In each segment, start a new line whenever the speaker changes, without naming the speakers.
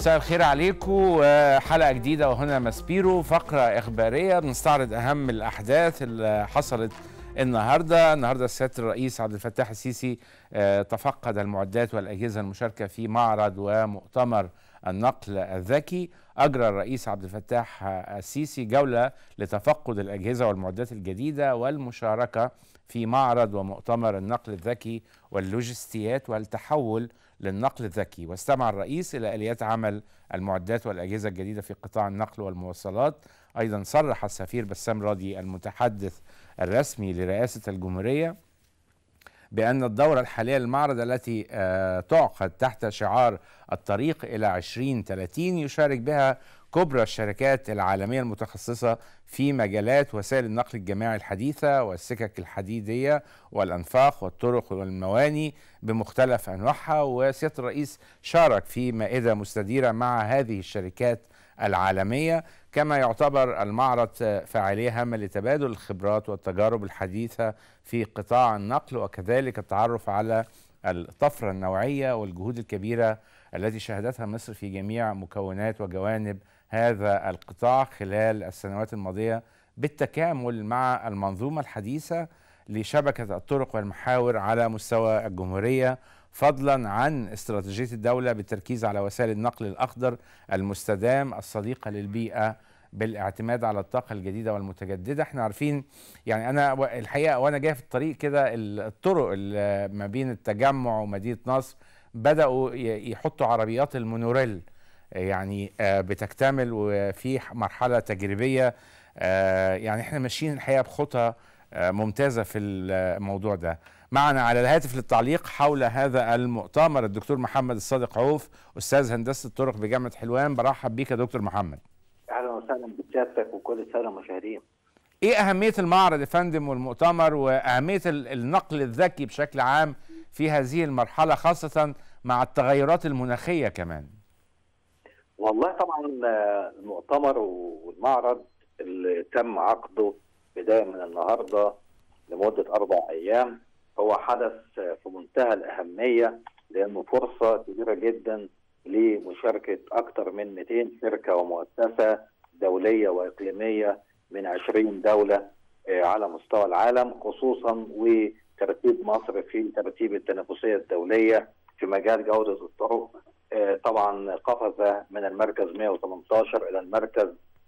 مساء الخير عليكم حلقه جديده وهنا ماسبيرو فقره اخباريه بنستعرض اهم الاحداث اللي حصلت النهارده النهارده سياده الرئيس عبد الفتاح السيسي آه، تفقد المعدات والاجهزه المشاركه في معرض ومؤتمر النقل الذكي اجرى الرئيس عبد الفتاح السيسي جوله لتفقد الاجهزه والمعدات الجديده والمشاركه في معرض ومؤتمر النقل الذكي واللوجستيات والتحول للنقل الذكي واستمع الرئيس إلى آليات عمل المعدات والأجهزة الجديدة في قطاع النقل والمواصلات أيضا صرح السفير بسام راضي المتحدث الرسمي لرئاسة الجمهورية بأن الدورة الحالية للمعرض التي آه، تعقد تحت شعار الطريق إلى 2030 يشارك بها كبرى الشركات العالمية المتخصصة في مجالات وسائل النقل الجماعي الحديثة والسكك الحديدية والأنفاق والطرق والمواني بمختلف أنواعها وسيادة الرئيس شارك في مائدة مستديرة مع هذه الشركات العالمية كما يعتبر المعرض فاعلية هامة لتبادل الخبرات والتجارب الحديثة في قطاع النقل وكذلك التعرف على الطفرة النوعية والجهود الكبيرة التي شهدتها مصر في جميع مكونات وجوانب هذا القطاع خلال السنوات الماضية بالتكامل مع المنظومة الحديثة لشبكة الطرق والمحاور على مستوى الجمهورية فضلا عن استراتيجية الدولة بالتركيز على وسائل النقل الأخضر المستدام الصديقة للبيئة بالاعتماد على الطاقة الجديدة والمتجددة احنا عارفين يعني أنا الحقيقة وأنا جاي في الطريق كده الطرق ما بين التجمع ومدينة نصر بدأوا يحطوا عربيات المونوريل يعني آه، بتكتمل وفي مرحله تجريبيه آه، يعني احنا ماشيين الحقيقه بخطى آه، ممتازه في الموضوع ده معنا على الهاتف للتعليق حول هذا المؤتمر الدكتور محمد الصادق عوف استاذ هندسه الطرق بجامعه حلوان برحب بيك يا دكتور محمد
اهلا وسهلا بسيادتك وكل الساده المشاهدين
ايه اهميه المعرض يا فندم والمؤتمر واهميه النقل الذكي بشكل عام في هذه المرحله خاصه مع التغيرات المناخيه كمان
والله طبعا آه، المؤتمر والمعرض اللي تم عقده بدايه من النهارده لمده اربع ايام هو حدث في منتهى الاهميه لانه فرصه كبيره جدا لمشاركه اكثر من 200 شركه ومؤسسه دوليه واقليميه من 20 دوله آه، على مستوى العالم خصوصا وترتيب مصر في ترتيب التنافسيه الدوليه في مجال جوده الطرق آه، طبعا قفز من المركز 118 الى المركز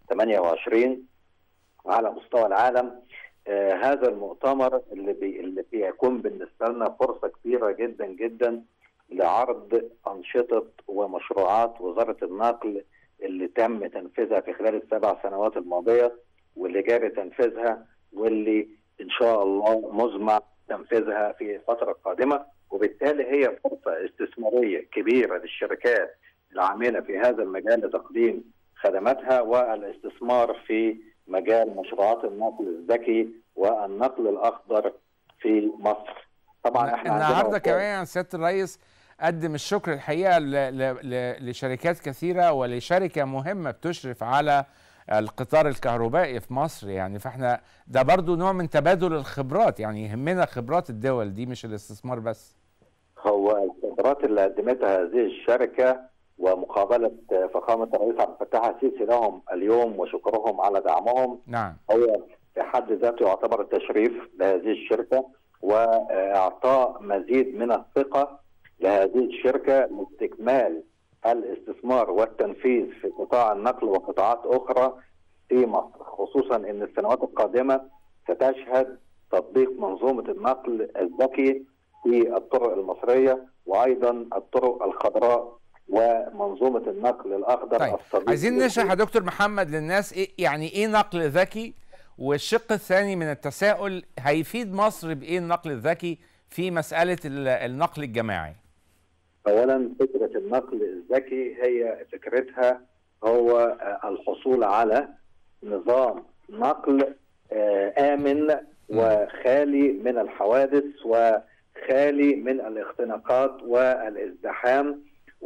28 على مستوى العالم آه، هذا المؤتمر اللي بي اللي بيكون بالنسبه لنا فرصه كبيره جدا جدا لعرض انشطه ومشروعات وزاره النقل اللي تم تنفيذها في خلال السبع سنوات الماضيه واللي جاري تنفيذها واللي ان شاء الله مزمع تنفيذها في الفتره القادمه وبالتالي هي فرصه استثماريه كبيره للشركات العامله في هذا المجال لتقديم خدماتها والاستثمار في مجال مشروعات النقل الذكي والنقل الاخضر في مصر.
طبعا احنا النهارده كمان سياده الرئيس قدم الشكر الحقيقه لشركات كثيره ولشركه مهمه بتشرف على القطار الكهربائي في مصر يعني فاحنا ده برضو نوع من تبادل الخبرات يعني يهمنا خبرات الدول دي مش الاستثمار بس
هو الخبرات اللي قدمتها هذه الشركه ومقابله فخامه الرئيس عبد الفتاح السيسي لهم اليوم وشكرهم على دعمهم
نعم
هو في حد ذاته يعتبر تشريف لهذه الشركه واعطاء مزيد من الثقه لهذه الشركه لاستكمال الاستثمار والتنفيذ في قطاع النقل وقطاعات اخرى في مصر خصوصا ان السنوات القادمه ستشهد تطبيق منظومه النقل الذكي في الطرق المصريه وايضا الطرق الخضراء ومنظومه النقل الاخضر
طيب. الصديق عايزين نشرح يا دكتور محمد للناس إيه يعني ايه نقل ذكي والشق الثاني من التساؤل هيفيد مصر بايه النقل الذكي في مساله النقل الجماعي
اولا فكره النقل الذكي هي فكرتها هو الحصول على نظام نقل آه، امن وخالي من الحوادث وخالي من الاختناقات والازدحام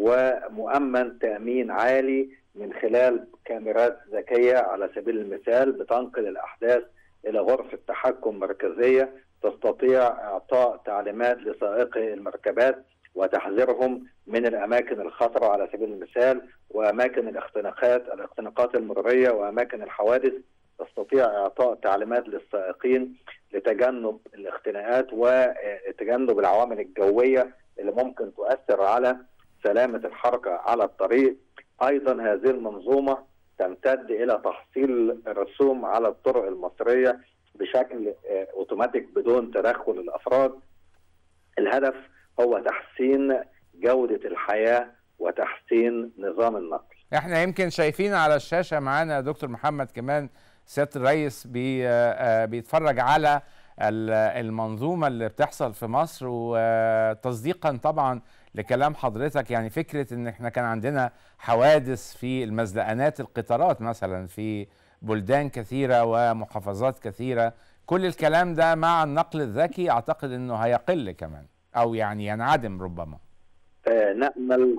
ومؤمن تامين عالي من خلال كاميرات ذكيه على سبيل المثال بتنقل الاحداث الى غرفه تحكم مركزيه تستطيع اعطاء تعليمات لسائقي المركبات وتحذيرهم من الاماكن الخطره على سبيل المثال واماكن الاختناقات الاختناقات المروريه واماكن الحوادث تستطيع اعطاء تعليمات للسائقين لتجنب الاختناقات وتجنب العوامل الجويه اللي ممكن تؤثر على سلامه الحركه على الطريق ايضا هذه المنظومه تمتد الى تحصيل الرسوم على الطرق المصريه بشكل اوتوماتيك بدون تدخل الافراد الهدف هو تحسين جوده الحياه وتحسين نظام النقل
احنا يمكن شايفين على الشاشه معانا يا دكتور محمد كمان سياده الرئيس بي بيتفرج على المنظومه اللي بتحصل في مصر وتصديقا طبعا لكلام حضرتك يعني فكره ان احنا كان عندنا حوادث في المزلقانات القطارات مثلا في بلدان كثيره ومحافظات كثيره كل الكلام ده مع النقل الذكي اعتقد انه هيقل كمان او يعني ينعدم ربما
آه نامل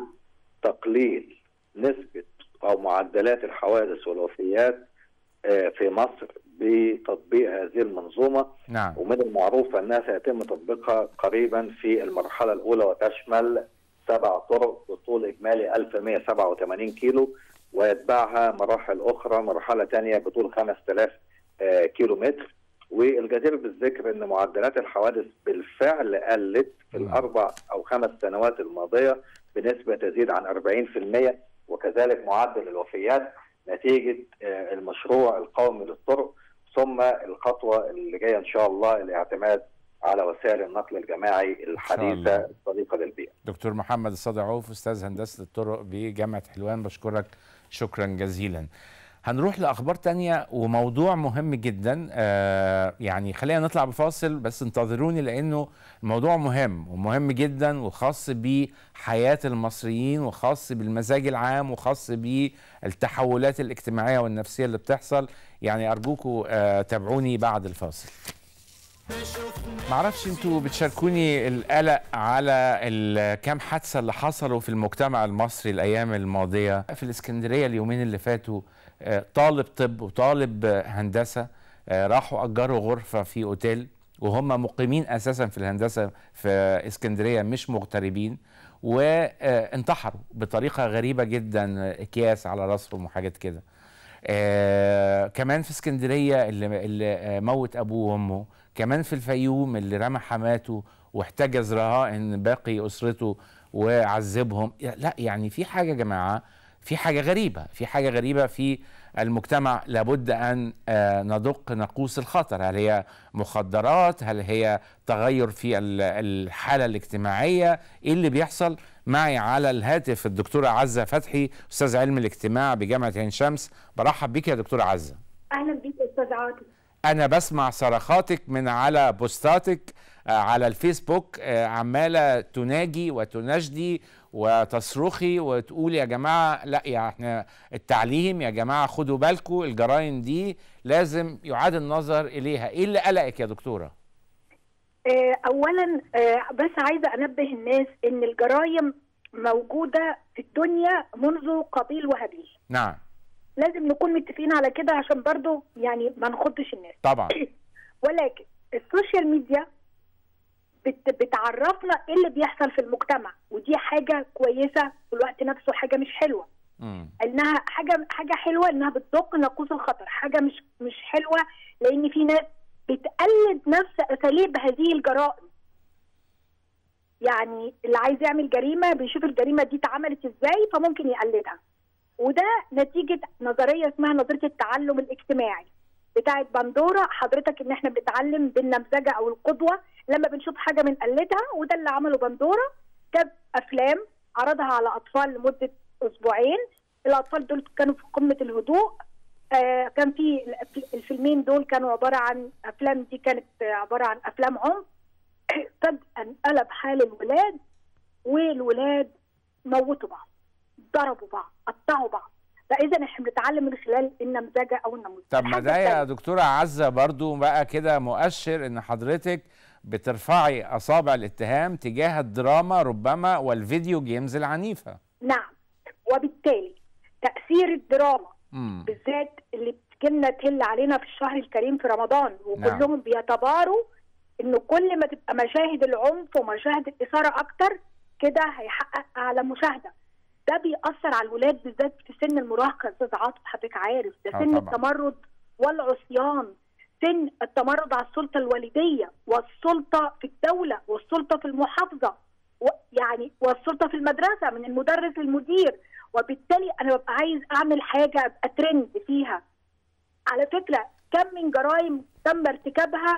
تقليل نسبه او معدلات الحوادث والوفيات آه في مصر بتطبيق هذه المنظومه
نعم
ومن المعروف انها سيتم تطبيقها قريبا في المرحله الاولى وتشمل سبع طرق بطول اجمالي 1187 كيلو ويتبعها مراحل اخرى مرحله ثانيه بطول 5000 آه كيلو متر والجدير بالذكر ان معدلات الحوادث بالفعل قلت في الاربع او خمس سنوات الماضيه بنسبه تزيد عن 40% وكذلك معدل الوفيات نتيجه المشروع القومي للطرق ثم الخطوه اللي جايه ان شاء الله الاعتماد على وسائل النقل الجماعي الحديثه الصديقه للبيئه.
دكتور محمد الصادع عوف استاذ هندسه الطرق بجامعه حلوان بشكرك شكرا جزيلا. هنروح لاخبار تانية وموضوع مهم جدا آه يعني خلينا نطلع بفاصل بس انتظروني لانه الموضوع مهم ومهم جدا وخاص بحياه المصريين وخاص بالمزاج العام وخاص بالتحولات الاجتماعيه والنفسيه اللي بتحصل يعني ارجوكم آه تابعوني بعد الفاصل معرفش انتوا بتشاركوني القلق على الكام حادثه اللي حصلوا في المجتمع المصري الايام الماضيه في الاسكندريه اليومين اللي فاتوا طالب طب وطالب هندسه راحوا اجروا غرفه في اوتيل وهم مقيمين اساسا في الهندسه في اسكندريه مش مغتربين وانتحروا بطريقه غريبه جدا اكياس على راسهم وحاجات كده آه كمان في اسكندريه اللي, اللي موت ابوه وامه كمان في الفيوم اللي رمى حماته واحتجز رهائن باقي اسرته وعذبهم لا يعني في حاجه يا جماعه في حاجه غريبه في حاجه غريبه في المجتمع لابد ان ندق ناقوس الخطر هل هي مخدرات هل هي تغير في الحاله الاجتماعيه ايه اللي بيحصل معي على الهاتف الدكتوره عزه فتحي استاذ علم الاجتماع بجامعه عين شمس برحب بيك يا دكتوره عزه
اهلا بيك يا استاذ عاطف
انا بسمع صرخاتك من على بوستاتك على الفيسبوك عماله تناجي وتناشدي وتصرخي وتقولي يا جماعه لا يا احنا التعليم يا جماعه خدوا بالكم الجرائم دي لازم يعاد النظر اليها ايه اللي قلقك يا دكتوره
اولا بس عايزه انبه الناس ان الجرائم موجوده في الدنيا منذ قابيل وهابيل
نعم
لازم نكون متفقين على كده عشان برضو يعني ما نخضش الناس
طبعا
ولكن السوشيال ميديا بت بتعرفنا ايه اللي بيحصل في المجتمع ودي حاجه كويسه في الوقت نفسه حاجه مش حلوه
مم.
انها حاجه حاجه حلوه انها بتدق ناقوس الخطر حاجه مش مش حلوه لان في ناس بتقلد نفس اساليب هذه الجرائم يعني اللي عايز يعمل جريمه بيشوف الجريمه دي اتعملت ازاي فممكن يقلدها وده نتيجه نظريه اسمها نظريه التعلم الاجتماعي بتاعه بندوره حضرتك ان احنا بنتعلم بالنمذجه او القدوه لما بنشوف حاجه بنقلدها وده اللي عمله بندوره جاب افلام عرضها على اطفال لمده اسبوعين الاطفال دول كانوا في قمه الهدوء آه كان في الفيلمين دول كانوا عباره عن افلام دي كانت عباره عن افلام عنف فجاه قلب حال الولاد والولاد موتوا بعض ضربوا بعض قطعوا بعض فاذا احنا بنتعلم من خلال النمذجه او النموذج
طب ما ده يا دكتوره عزه برضو بقى كده مؤشر ان حضرتك بترفعي اصابع الاتهام تجاه الدراما ربما والفيديو جيمز العنيفه
نعم وبالتالي تاثير الدراما
مم.
بالذات اللي بتجيلنا تهل علينا في الشهر الكريم في رمضان وكلهم
نعم.
بيتباروا انه كل ما تبقى مشاهد العنف ومشاهد الاثاره اكتر كده هيحقق اعلى مشاهده ده بيأثر على الولاد بالذات في سن المراهقه يا استاذ عاطف حضرتك عارف ده
آه
سن
طبعاً.
التمرد والعصيان سن التمرد على السلطه الوالديه والسلطه في الدوله والسلطه في المحافظه و- يعني والسلطه في المدرسه من المدرس للمدير وبالتالي انا ببقى عايز اعمل حاجه ابقى ترند فيها على فكره كم من جرائم تم ارتكابها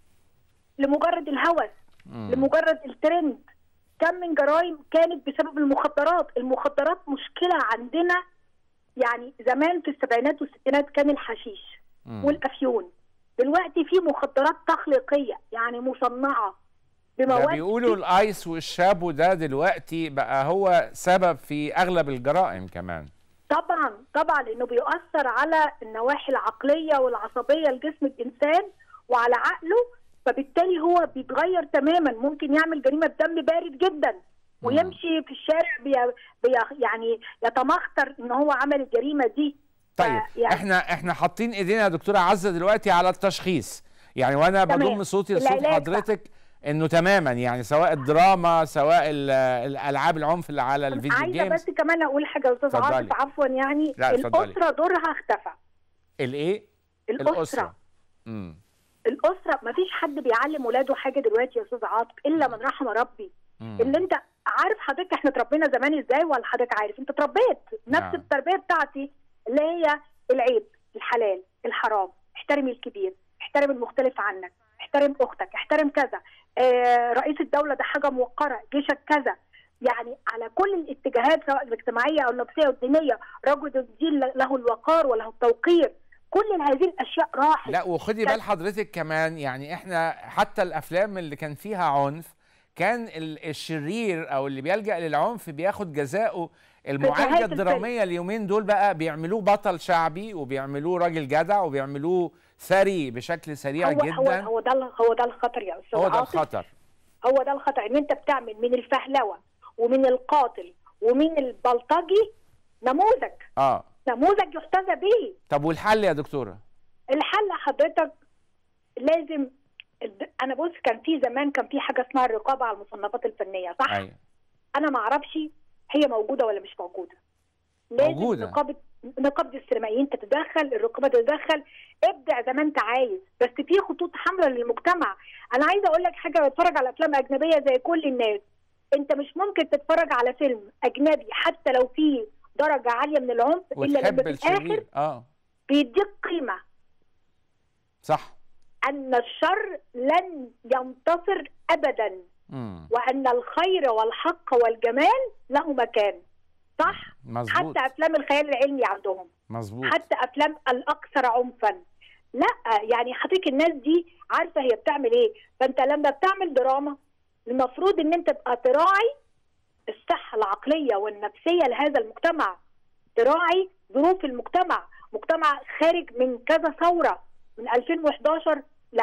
لمجرد الهوس
مم.
لمجرد الترند كم من جرائم كانت بسبب المخدرات المخدرات مشكله عندنا يعني زمان في السبعينات والستينات كان الحشيش
مم.
والافيون دلوقتي في مخدرات تخليقيه يعني مصنعه
ده
بمواد
بيقولوا الايس والشابو ده دلوقتي بقى هو سبب في اغلب الجرائم كمان
طبعا طبعا لانه بيؤثر على النواحي العقليه والعصبيه لجسم الانسان وعلى عقله فبالتالي هو بيتغير تماما ممكن يعمل جريمه دم بارد جدا ويمشي في الشارع بي بي يعني يتمخطر ان هو عمل الجريمه دي
طيب
ف- يعني-
احنا احنا حاطين ايدينا يا دكتوره عزه دلوقتي على التشخيص يعني وانا
تمام.
بضم صوتي لصوت
العلاج
حضرتك انه تماما يعني سواء الدراما سواء ال- الالعاب العنف اللي على الفيديو
عايزه
جيمز
بس كمان اقول حاجه يا استاذ
اتفضلي.
عاطف عفوا يعني
لا، اتفضلي.
الاسره دورها اختفى
الايه
الاسره
امم
الاسره ما فيش حد بيعلم ولاده حاجه دلوقتي يا استاذ عاطف الا من رحم ربي اللي انت عارف حضرتك احنا اتربينا زمان ازاي ولا حضرتك عارف انت اتربيت نفس
نعم.
التربيه بتاعتي اللي هي العيب الحلال الحرام احترم الكبير احترم المختلف عنك احترم اختك احترم كذا آه رئيس الدوله ده حاجه موقره جيشك كذا يعني على كل الاتجاهات سواء الاجتماعيه او النفسيه والدينيه رجل الدين له الوقار وله التوقير كل هذه الاشياء راحت
لا وخدي بال حضرتك كمان يعني احنا حتى الافلام اللي كان فيها عنف كان ال- الشرير او اللي بيلجأ للعنف بياخد جزاؤه المعالجه
نهاية الفيلم.
الدراميه اليومين دول بقى بيعملوه بطل شعبي وبيعملوه راجل جدع وبيعملوه ثري بشكل سريع
هو هو
جدا
هو ده ال- هو ده الخطر يا استاذ
هو ده
عاطف.
الخطر
هو ده الخطأ ان انت بتعمل من الفهلوه ومن القاتل ومن البلطجي نموذج
اه
نموذج يحتذى به
طب والحل يا دكتوره
الحل حضرتك لازم انا بص كان في زمان كان في حاجه اسمها الرقابه على المصنفات الفنيه صح
ايوه
انا ما اعرفش هي موجوده ولا مش موجوده لازم
موجودة.
نقابه نقابه السينمائيين تتدخل الرقابه تتدخل ابدع زي ما انت عايز بس في خطوط حمراء للمجتمع انا عايزه اقول لك حاجه بتفرج على افلام اجنبيه زي كل الناس انت مش ممكن تتفرج على فيلم اجنبي حتى لو فيه درجه عاليه من العنف الا
وتحب
لما في الاخر
الشرير اه
بيديك قيمه
صح
ان الشر لن ينتصر ابدا
امم
وان الخير والحق والجمال له مكان صح
مظبوط
حتى افلام الخيال العلمي عندهم
مظبوط
حتى افلام الاكثر عنفا لا يعني حضرتك الناس دي عارفه هي بتعمل ايه فانت لما بتعمل دراما المفروض ان انت تبقى تراعي الصحه العقليه والنفسيه لهذا المجتمع تراعي ظروف المجتمع مجتمع خارج من كذا ثوره من 2011 ل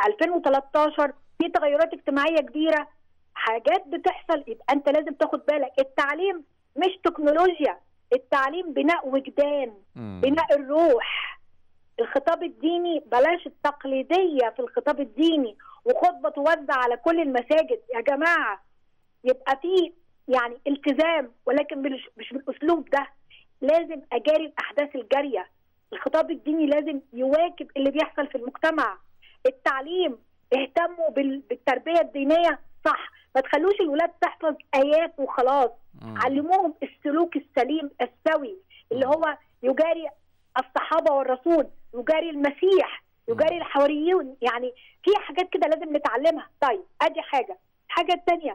2013 في تغيرات اجتماعيه كبيره حاجات بتحصل يبقى انت لازم تاخد بالك التعليم مش تكنولوجيا التعليم بناء وجدان
مم.
بناء الروح الخطاب الديني بلاش التقليديه في الخطاب الديني وخطبه توزع على كل المساجد يا جماعه يبقى في يعني التزام ولكن مش مش بالاسلوب ده لازم اجاري الاحداث الجاريه الخطاب الديني لازم يواكب اللي بيحصل في المجتمع التعليم اهتموا بال- بالتربيه الدينيه صح ما تخلوش الولاد تحفظ ايات وخلاص
مم.
علموهم السلوك السليم السوي اللي هو يجاري الصحابه والرسول يجاري المسيح يجاري الحواريون يعني في حاجات كده لازم نتعلمها طيب ادي حاجه الحاجه الثانيه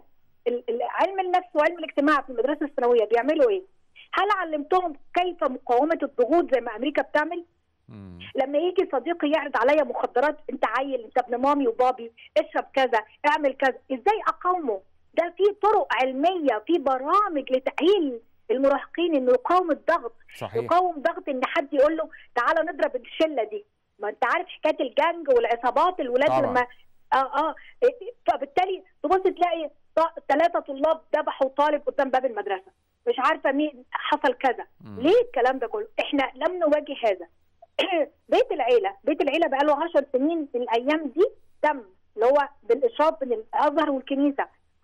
علم النفس وعلم الاجتماع في المدرسه الثانويه بيعملوا ايه هل علمتهم كيف مقاومه الضغوط زي ما امريكا بتعمل
مم.
لما يجي صديقي يعرض عليا مخدرات انت عيل انت ابن مامي وبابي اشرب كذا اعمل كذا ازاي اقاومه ده في طرق علميه في برامج لتاهيل المراهقين انه يقاوم الضغط
صحيح
يقاوم ضغط ان حد يقول له تعالى نضرب الشله دي ما انت عارف حكايه الجنج والعصابات الولاد
طبعا.
لما اه اه فبالتالي تبص تلاقي ثلاثه طلاب ذبحوا طالب قدام باب المدرسه مش عارفه مين حصل كذا
مم.
ليه الكلام ده كله احنا لم نواجه هذا بيت العيله بيت العيله بقى له 10 سنين في الايام دي تم اللي هو بالاشراف من الازهر والكنيسه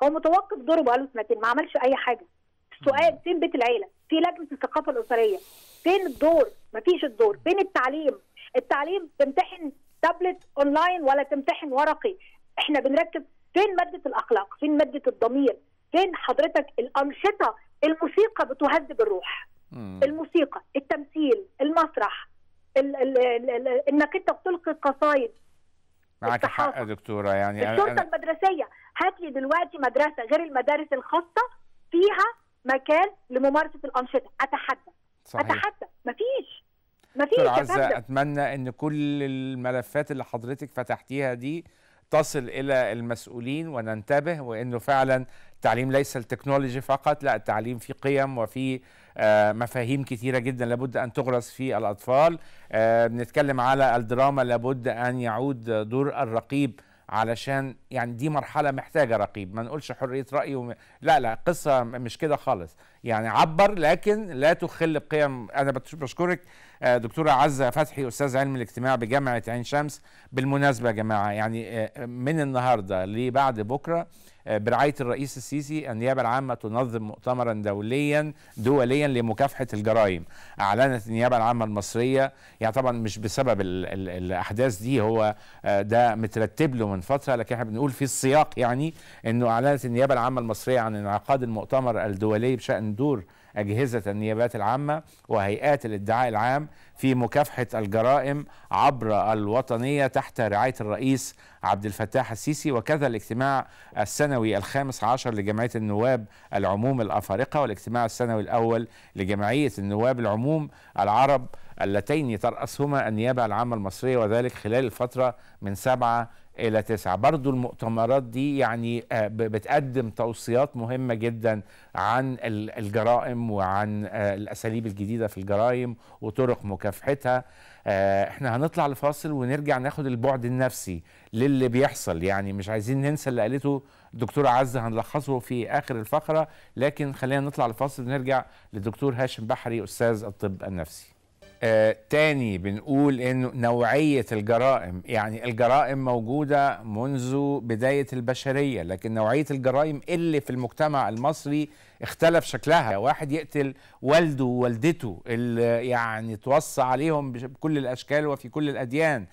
هو متوقف دوره بقاله سنتين ما عملش اي حاجه السؤال فين بيت العيله في لجنه الثقافه الاسريه فين الدور ما فيش الدور فين التعليم التعليم تمتحن تابلت اونلاين ولا تمتحن ورقي احنا بنركز فين ماده الاخلاق فين ماده الضمير فين حضرتك الانشطه الموسيقى بتهذب الروح
مم.
الموسيقى التمثيل المسرح ال ال ال ال انك انت بتلقي قصايد
معاك حق يا
الصحافة.
دكتوره يعني أنا
الشرطه
أنا
المدرسيه هات لي دلوقتي مدرسه غير المدارس الخاصه فيها مكان لممارسه الانشطه اتحدى
صحيح
اتحدى مفيش مفيش
دكتور
يا
عزة
فندم
أتمنى أن كل الملفات اللي حضرتك فتحتيها دي تصل إلى المسؤولين وننتبه وأنه فعلا التعليم ليس التكنولوجي فقط لا التعليم في قيم وفي آه، مفاهيم كثيرة جدا لابد أن تغرس في الأطفال آه، بنتكلم على الدراما لابد أن يعود دور الرقيب علشان يعني دي مرحلة محتاجة رقيب ما نقولش حرية رأي وم... لا لا قصة مش كده خالص يعني عبر لكن لا تخل بقيم أنا بتش- بشكرك آه، دكتورة عزة فتحي أستاذ علم الاجتماع بجامعة عين شمس بالمناسبة يا جماعة يعني آه، من النهاردة لبعد بكرة آه، برعاية الرئيس السيسي النيابة العامة تنظم مؤتمرا دوليا دوليا لمكافحة الجرائم أعلنت النيابة العامة المصرية يعني طبعا مش بسبب ال ال الأحداث دي هو آه، ده مترتب له من فترة لكن احنا بنقول في السياق يعني أنه أعلنت النيابة العامة المصرية عن انعقاد المؤتمر الدولي بشأن دور أجهزة النيابات العامة وهيئات الادعاء العام في مكافحة الجرائم عبر الوطنية تحت رعاية الرئيس عبد الفتاح السيسي وكذا الاجتماع السنوي الخامس عشر لجمعية النواب العموم الأفارقة والاجتماع السنوي الأول لجمعية النواب العموم العرب اللتين ترأسهما النيابة العامة المصرية وذلك خلال الفترة من سبعة إلى تسعة برضو المؤتمرات دي يعني آه، ب- بتقدم توصيات مهمة جدا عن ال- الجرائم وعن آه، الأساليب الجديدة في الجرائم وطرق مكافحتها آه، احنا هنطلع لفاصل ونرجع ناخد البعد النفسي للي بيحصل يعني مش عايزين ننسى اللي قالته الدكتورة عزة هنلخصه في آخر الفقرة لكن خلينا نطلع لفاصل ونرجع للدكتور هاشم بحري أستاذ الطب النفسي آه تاني بنقول انه نوعية الجرائم يعني الجرائم موجودة منذ بداية البشرية لكن نوعية الجرائم اللي في المجتمع المصري اختلف شكلها واحد يقتل والده ووالدته اللي يعني توصى عليهم بش- بكل الاشكال وفي كل الاديان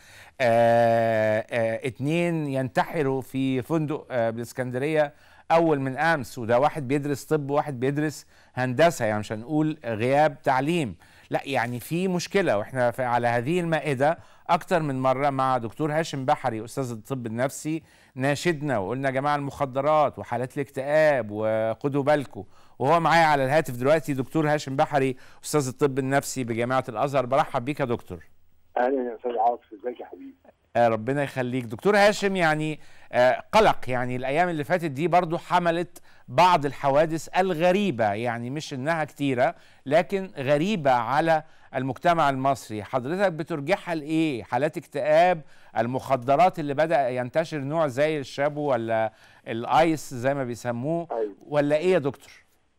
آه آه اتنين ينتحروا في فندق آه بالاسكندرية اول من امس وده واحد بيدرس طب وواحد بيدرس هندسة يعني مش هنقول غياب تعليم لا يعني في مشكله واحنا في- على هذه المائده اكتر من مره مع دكتور هاشم بحري استاذ الطب النفسي ناشدنا وقلنا يا جماعه المخدرات وحالات الاكتئاب وخدوا بالكم وهو معايا على الهاتف دلوقتي دكتور هاشم بحري استاذ الطب النفسي بجامعه الازهر برحب بيك يا دكتور
اهلا يا استاذ عاطف ازيك يا حبيبي
آه ربنا يخليك دكتور هاشم يعني آه قلق يعني الايام اللي فاتت دي برضو حملت بعض الحوادث الغريبه يعني مش انها كتيره لكن غريبه على المجتمع المصري حضرتك بترجعها لايه حالات اكتئاب المخدرات اللي بدا ينتشر نوع زي الشابو ولا الايس زي ما بيسموه
ايوه
ولا ايه يا دكتور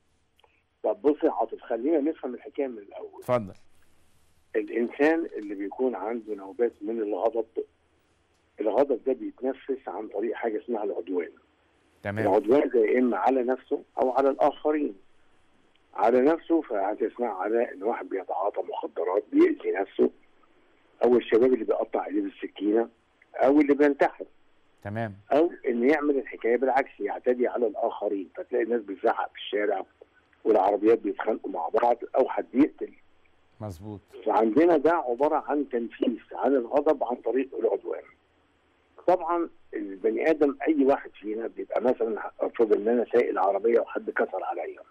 طب بص يا عاطف خلينا نفهم الحكايه من الاول
اتفضل
الانسان اللي بيكون عنده نوبات من الغضب الغضب ده بيتنفس عن طريق حاجه اسمها العدوان
تمام
العدوان ده يا اما على نفسه او على الاخرين على نفسه فهتسمع على ان واحد بيتعاطى مخدرات بيأذي نفسه او الشباب اللي بيقطع ايديه بالسكينه او اللي بينتحر
تمام
او ان يعمل الحكايه بالعكس يعتدي على الاخرين فتلاقي الناس بتزعق في الشارع والعربيات بيتخانقوا مع بعض او حد يقتل
مظبوط
فعندنا ده عباره عن تنفيذ عن الغضب عن طريق العدوان طبعا البني ادم اي واحد فينا بيبقى مثلا افرض ان انا سايق العربيه وحد كسر عليا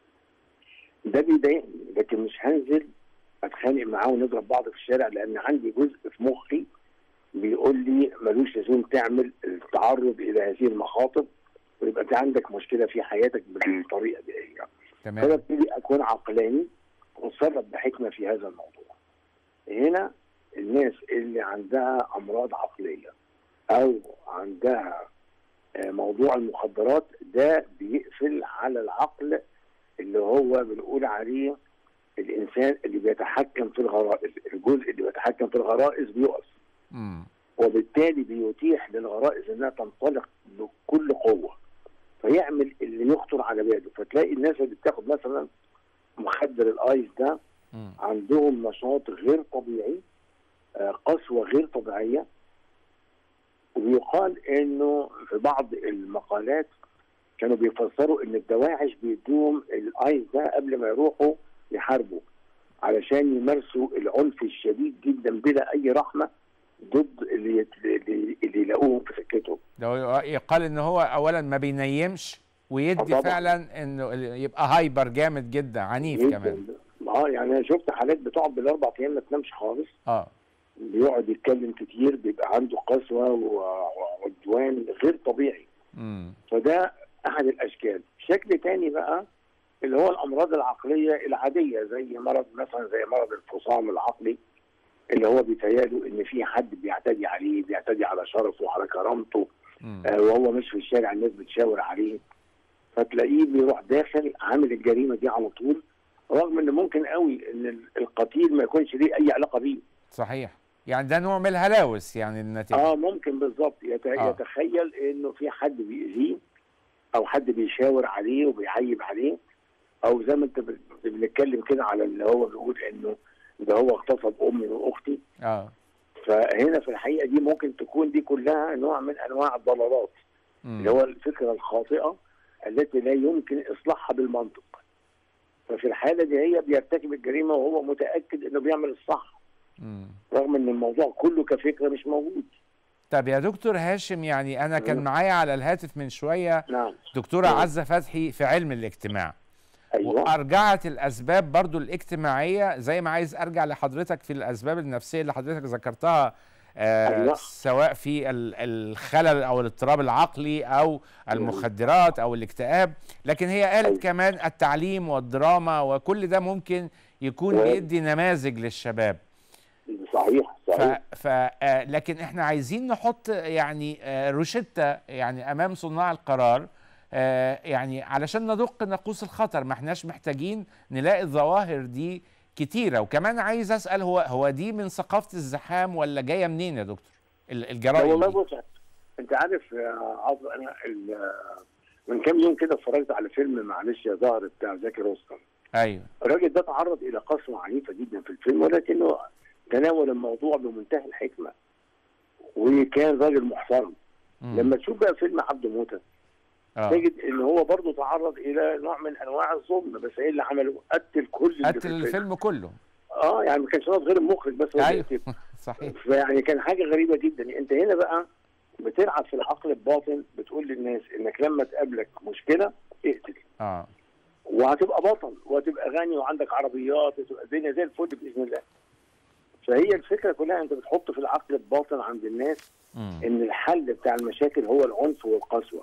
ده بيضايقني لكن مش هنزل اتخانق معاه ونضرب بعض في الشارع لان عندي جزء في مخي بيقول لي ملوش لزوم تعمل التعرض الى هذه المخاطر ويبقى انت عندك مشكله في حياتك بالطريقه دي فانا
تمام
ابتدي اكون عقلاني واتصرف بحكمه في هذا الموضوع. هنا الناس اللي عندها امراض عقليه او عندها آه، موضوع المخدرات ده بيقفل على العقل اللي هو بنقول عليه الانسان اللي بيتحكم في الغرائز، الجزء اللي بيتحكم في الغرائز بيقف
امم
وبالتالي بيتيح للغرائز انها تنطلق بكل قوه فيعمل فتلاقي الناس اللي بتاخد مثلا مخدر الايس ده
مم.
عندهم نشاط غير طبيعي آه، قسوه غير طبيعيه ويقال انه في بعض المقالات كانوا بيفسروا ان الدواعش بيدوهم الايس ده قبل ما يروحوا يحاربوا علشان يمارسوا العنف الشديد جدا بلا اي رحمه ضد اللي اللي, اللي يلاقوهم في سكتهم
ده يقال ان هو اولا ما بينيمش ويدي
طبعاً.
فعلا انه ال- يبقى هايبر جامد جدا عنيف
جداً.
كمان
اه يعني انا شفت حالات بتقعد بالاربع ايام ما تنامش خالص
اه
بيقعد يتكلم كتير بيبقى عنده قسوه و- وعدوان غير طبيعي
امم
فده احد الاشكال شكل تاني بقى اللي هو الامراض العقليه العاديه زي مرض مثلا زي مرض الفصام العقلي اللي هو بيتهيأله ان في حد بيعتدي عليه بيعتدي على شرفه وعلى كرامته
مم.
آه وهو مش في الشارع الناس بتشاور عليه فتلاقيه بيروح داخل عامل الجريمه دي على طول رغم ان ممكن قوي ان ال- القتيل ما يكونش ليه اي علاقه بيه
صحيح يعني ده نوع من الهلاوس يعني النتيجه
اه ممكن بالظبط يت...
آه.
يتخيل انه في حد بيأذيه او حد بيشاور عليه وبيعيب عليه او زي ما انت بت- بنتكلم كده على اللي هو بيقول انه ده هو اغتصب امي واختي
اه
فهنا في الحقيقه دي ممكن تكون دي كلها نوع من انواع الضلالات
مم.
اللي هو الفكره الخاطئه التي لا يمكن اصلاحها بالمنطق ففي الحاله دي هي بيرتكب الجريمه وهو متاكد انه بيعمل الصح
مم.
رغم ان الموضوع كله كفكره مش موجود
طب يا دكتور هاشم يعني انا كان
مم.
معايا على الهاتف من شويه
نعم
دكتوره
مم.
عزه فتحي في علم الاجتماع
ايوه
وارجعت الاسباب برضو الاجتماعيه زي ما عايز ارجع لحضرتك في الاسباب النفسيه اللي حضرتك ذكرتها آه
أيوة.
سواء في ال- الخلل او الاضطراب العقلي او المخدرات او الاكتئاب لكن هي قالت
أيوة.
كمان التعليم والدراما وكل ده ممكن يكون
و-
بيدي نماذج للشباب
صحيح
ف,
صحيح
ف آه، لكن احنا عايزين نحط يعني آه، روشتة يعني امام صناع القرار آه، يعني علشان ندق ناقوس الخطر ما احناش محتاجين نلاقي الظواهر دي كتيرة وكمان عايز اسال هو هو دي من ثقافة الزحام ولا جاية منين يا دكتور ال-
لا
الجرائم
والله
دي
بص انت عارف يا عاطف انا ال- من كام يوم كده اتفرجت على فيلم معلش يا زهر بتاع زكي رستم
ايوه
الراجل ده تعرض الى قسوه عنيفه جدا في الفيلم ولكنه تناول الموضوع بمنتهى الحكمه وكان راجل محترم
مم.
لما تشوف بقى فيلم عبد موته
اه
تجد ان هو برضه تعرض الى نوع من انواع الظلم بس ايه اللي عمله قتل كل اللي في
قتل الفيلم كله
اه يعني ما كانش راضي غير المخرج بس هو
ايوه
بيقتل.
صحيح
فيعني كان حاجه غريبه جدا انت هنا بقى بتلعب في العقل الباطن بتقول للناس انك لما تقابلك مشكله اقتل
اه
وهتبقى بطل وهتبقى غني وعندك عربيات وتبقى الدنيا زي الفل باذن الله فهي الفكره كلها انت بتحط في العقل الباطن عند الناس
مم.
ان الحل بتاع المشاكل هو العنف والقسوه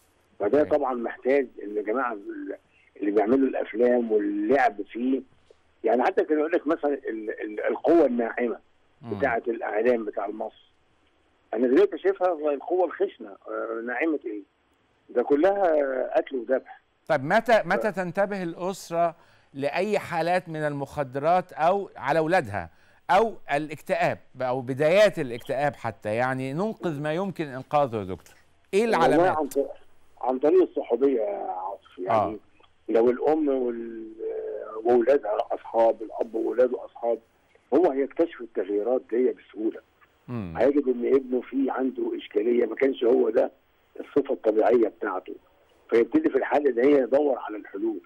فده
أوكي.
طبعا محتاج ان يا جماعه اللي بيعملوا الافلام واللعب فيه يعني حتى كانوا يقول لك مثلا ال- ال- القوه الناعمه
مم.
بتاعه الاعلام بتاع المصر انا دلوقتي شايفها زي القوه الخشنه آه، ناعمه ايه ده كلها قتل وذبح
طيب متى متى تنتبه الأسرة لأي حالات من المخدرات أو على أولادها أو الاكتئاب أو بدايات الاكتئاب حتى يعني ننقذ ما يمكن إنقاذه يا دكتور إيه
والله
العلامات؟
عن طريق- عن طريق الصحوبيه يا عاطف يعني
آه.
لو الام وال- واولادها اصحاب الاب واولاده اصحاب هو هيكتشف التغييرات دي بسهوله
مم.
هيجد ان ابنه في عنده اشكاليه ما كانش هو ده الصفه الطبيعيه بتاعته فيبتدي في الحاله دي يدور على الحلول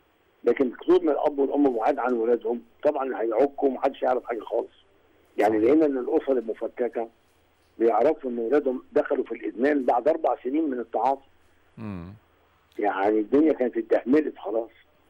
لكن طول ما الاب والام بعاد عن ولادهم طبعا هيعكوا ومحدش يعرف حاجه خالص يعني
صحيح.
لقينا ان الاسر المفككه بيعرفوا ان ولادهم دخلوا في الادمان بعد اربع سنين من التعاطي
مم.
يعني الدنيا كانت اتدهملت خلاص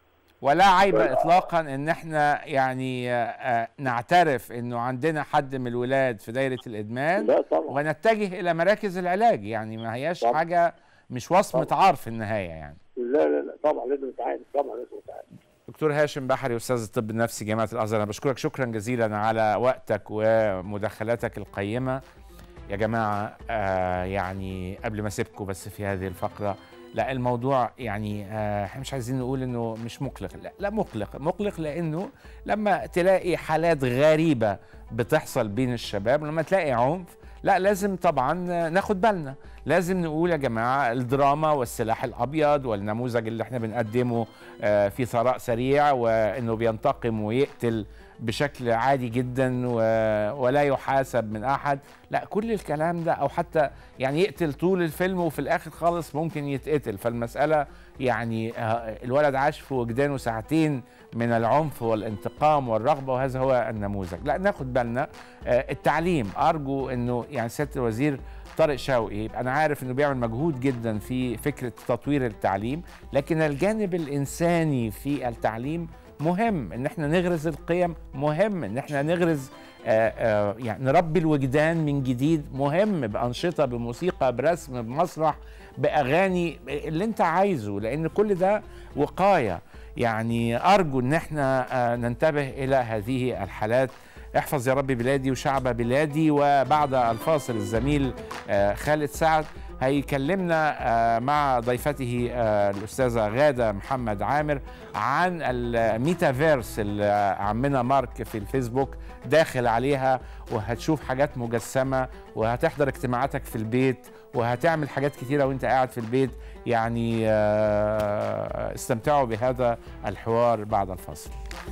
ولا عيب
ولا-
إطلاقا إن إحنا يعني آه، آه، نعترف إنه عندنا حد من الولاد في دايرة الإدمان
لا طبعا
ونتجه إلى مراكز العلاج يعني ما هياش
طبعا.
حاجة مش وصمة
طبعا.
عار في النهاية يعني
لا لا لا طبعا لازم نتعالج طبعا لازم نتعالج
دكتور هاشم بحري استاذ الطب النفسي جامعه الازهر انا بشكرك شكرا جزيلا على وقتك ومداخلاتك القيمه يا جماعه آه يعني قبل ما اسيبكم بس في هذه الفقره لا الموضوع يعني آه، احنا مش عايزين نقول انه مش مقلق لا لا مقلق مقلق لانه لما تلاقي حالات غريبه بتحصل بين الشباب لما تلاقي عنف لا لازم طبعا ناخد بالنا لازم نقول يا جماعه الدراما والسلاح الابيض والنموذج اللي احنا بنقدمه آه، في ثراء سريع وانه بينتقم ويقتل بشكل عادي جدا و... ولا يحاسب من احد لا كل الكلام ده او حتى يعني يقتل طول الفيلم وفي الاخر خالص ممكن يتقتل فالمساله يعني آه، الولد عاش في وجدانه ساعتين من العنف والانتقام والرغبه وهذا هو النموذج لا ناخد بالنا آه، التعليم ارجو انه يعني سياده الوزير طارق شوقي يبقى انا عارف انه بيعمل مجهود جدا في فكره تطوير التعليم لكن الجانب الانساني في التعليم مهم ان احنا نغرز القيم مهم ان احنا نغرز آه، آه، يعني نربي الوجدان من جديد مهم بانشطه بموسيقى برسم بمسرح باغاني اللي انت عايزه لان كل ده وقايه يعني ارجو ان احنا آه، ننتبه الى هذه الحالات احفظ يا رب بلادي وشعب بلادي وبعد الفاصل الزميل آه، خالد سعد هيكلمنا آه، مع ضيفته آه، الأستاذة غادة محمد عامر عن الميتافيرس اللي عمنا مارك في الفيسبوك داخل عليها وهتشوف حاجات مجسمة وهتحضر اجتماعاتك في البيت وهتعمل حاجات كتيرة وانت قاعد في البيت يعني آه، استمتعوا بهذا الحوار بعد الفاصل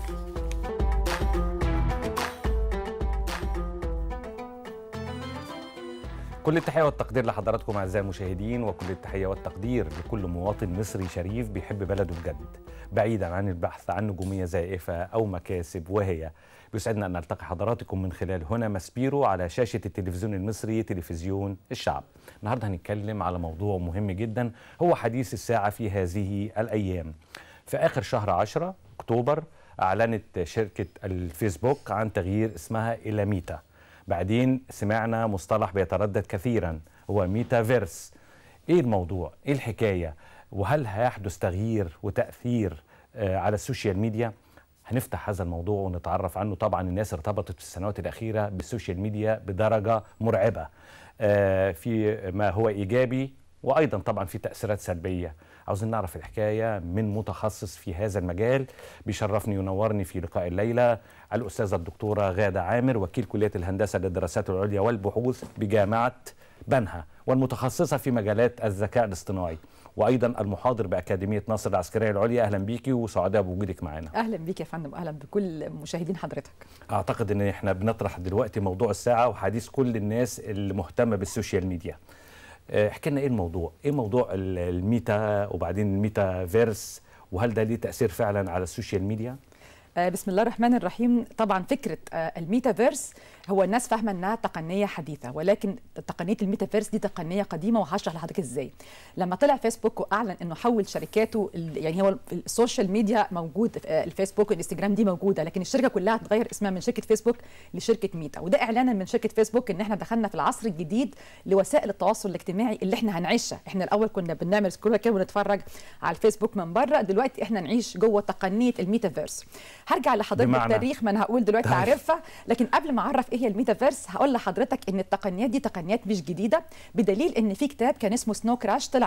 كل التحية والتقدير لحضراتكم أعزائي المشاهدين وكل التحية والتقدير لكل مواطن مصري شريف بيحب بلده بجد بعيدا عن البحث عن نجومية زائفة أو مكاسب وهي بيسعدنا أن نلتقي حضراتكم من خلال هنا ماسبيرو على شاشة التلفزيون المصري تلفزيون الشعب النهاردة هنتكلم على موضوع مهم جدا هو حديث الساعة في هذه الأيام في آخر شهر 10 أكتوبر أعلنت شركة الفيسبوك عن تغيير اسمها إلى ميتا بعدين سمعنا مصطلح بيتردد كثيرا هو ميتافيرس ايه الموضوع ايه الحكايه وهل هيحدث تغيير وتاثير آه، على السوشيال ميديا هنفتح هذا الموضوع ونتعرف عنه طبعا الناس ارتبطت في السنوات الاخيره بالسوشيال ميديا بدرجه مرعبه آه، في ما هو ايجابي وايضا طبعا في تاثيرات سلبيه عاوزين نعرف الحكايه من متخصص في هذا المجال بيشرفني وينورني في لقاء الليله الاستاذه الدكتوره غاده عامر وكيل كليه الهندسه للدراسات العليا والبحوث بجامعه بنها والمتخصصه في مجالات الذكاء الاصطناعي وايضا المحاضر باكاديميه ناصر العسكريه العليا اهلا بيكي وسعداء بوجودك معنا
اهلا بيك يا فندم اهلا بكل مشاهدين حضرتك
اعتقد ان احنا بنطرح دلوقتي موضوع الساعه وحديث كل الناس اللي مهتمه بالسوشيال ميديا آه، احكي لنا ايه الموضوع ايه موضوع ال- الميتا وبعدين الميتا فيرس وهل ده ليه تاثير فعلا على السوشيال ميديا
آه، بسم الله الرحمن الرحيم طبعا فكره آه، الميتافيرس هو الناس فاهمه انها تقنيه حديثه ولكن تقنيه الميتافيرس دي تقنيه قديمه وهشرح لحضرتك ازاي لما طلع فيسبوك واعلن انه حول شركاته ال- يعني هو السوشيال ميديا موجود آه، الفيسبوك والانستجرام دي موجوده لكن الشركه كلها هتغير اسمها من شركه فيسبوك لشركه ميتا وده اعلانا من شركه فيسبوك ان احنا دخلنا في العصر الجديد لوسائل التواصل الاجتماعي اللي احنا هنعيشها احنا الاول كنا بنعمل سكرول كده ونتفرج على الفيسبوك من بره دلوقتي احنا نعيش جوه تقنيه الميتافيرس هرجع لحضرتك
بمعنى؟
بالتاريخ ما انا هقول دلوقتي
طيب.
عارفها لكن قبل ما اعرف ايه هي الميتافيرس هقول لحضرتك ان التقنيات دي تقنيات مش جديده بدليل ان في كتاب كان اسمه سنو كراش طلع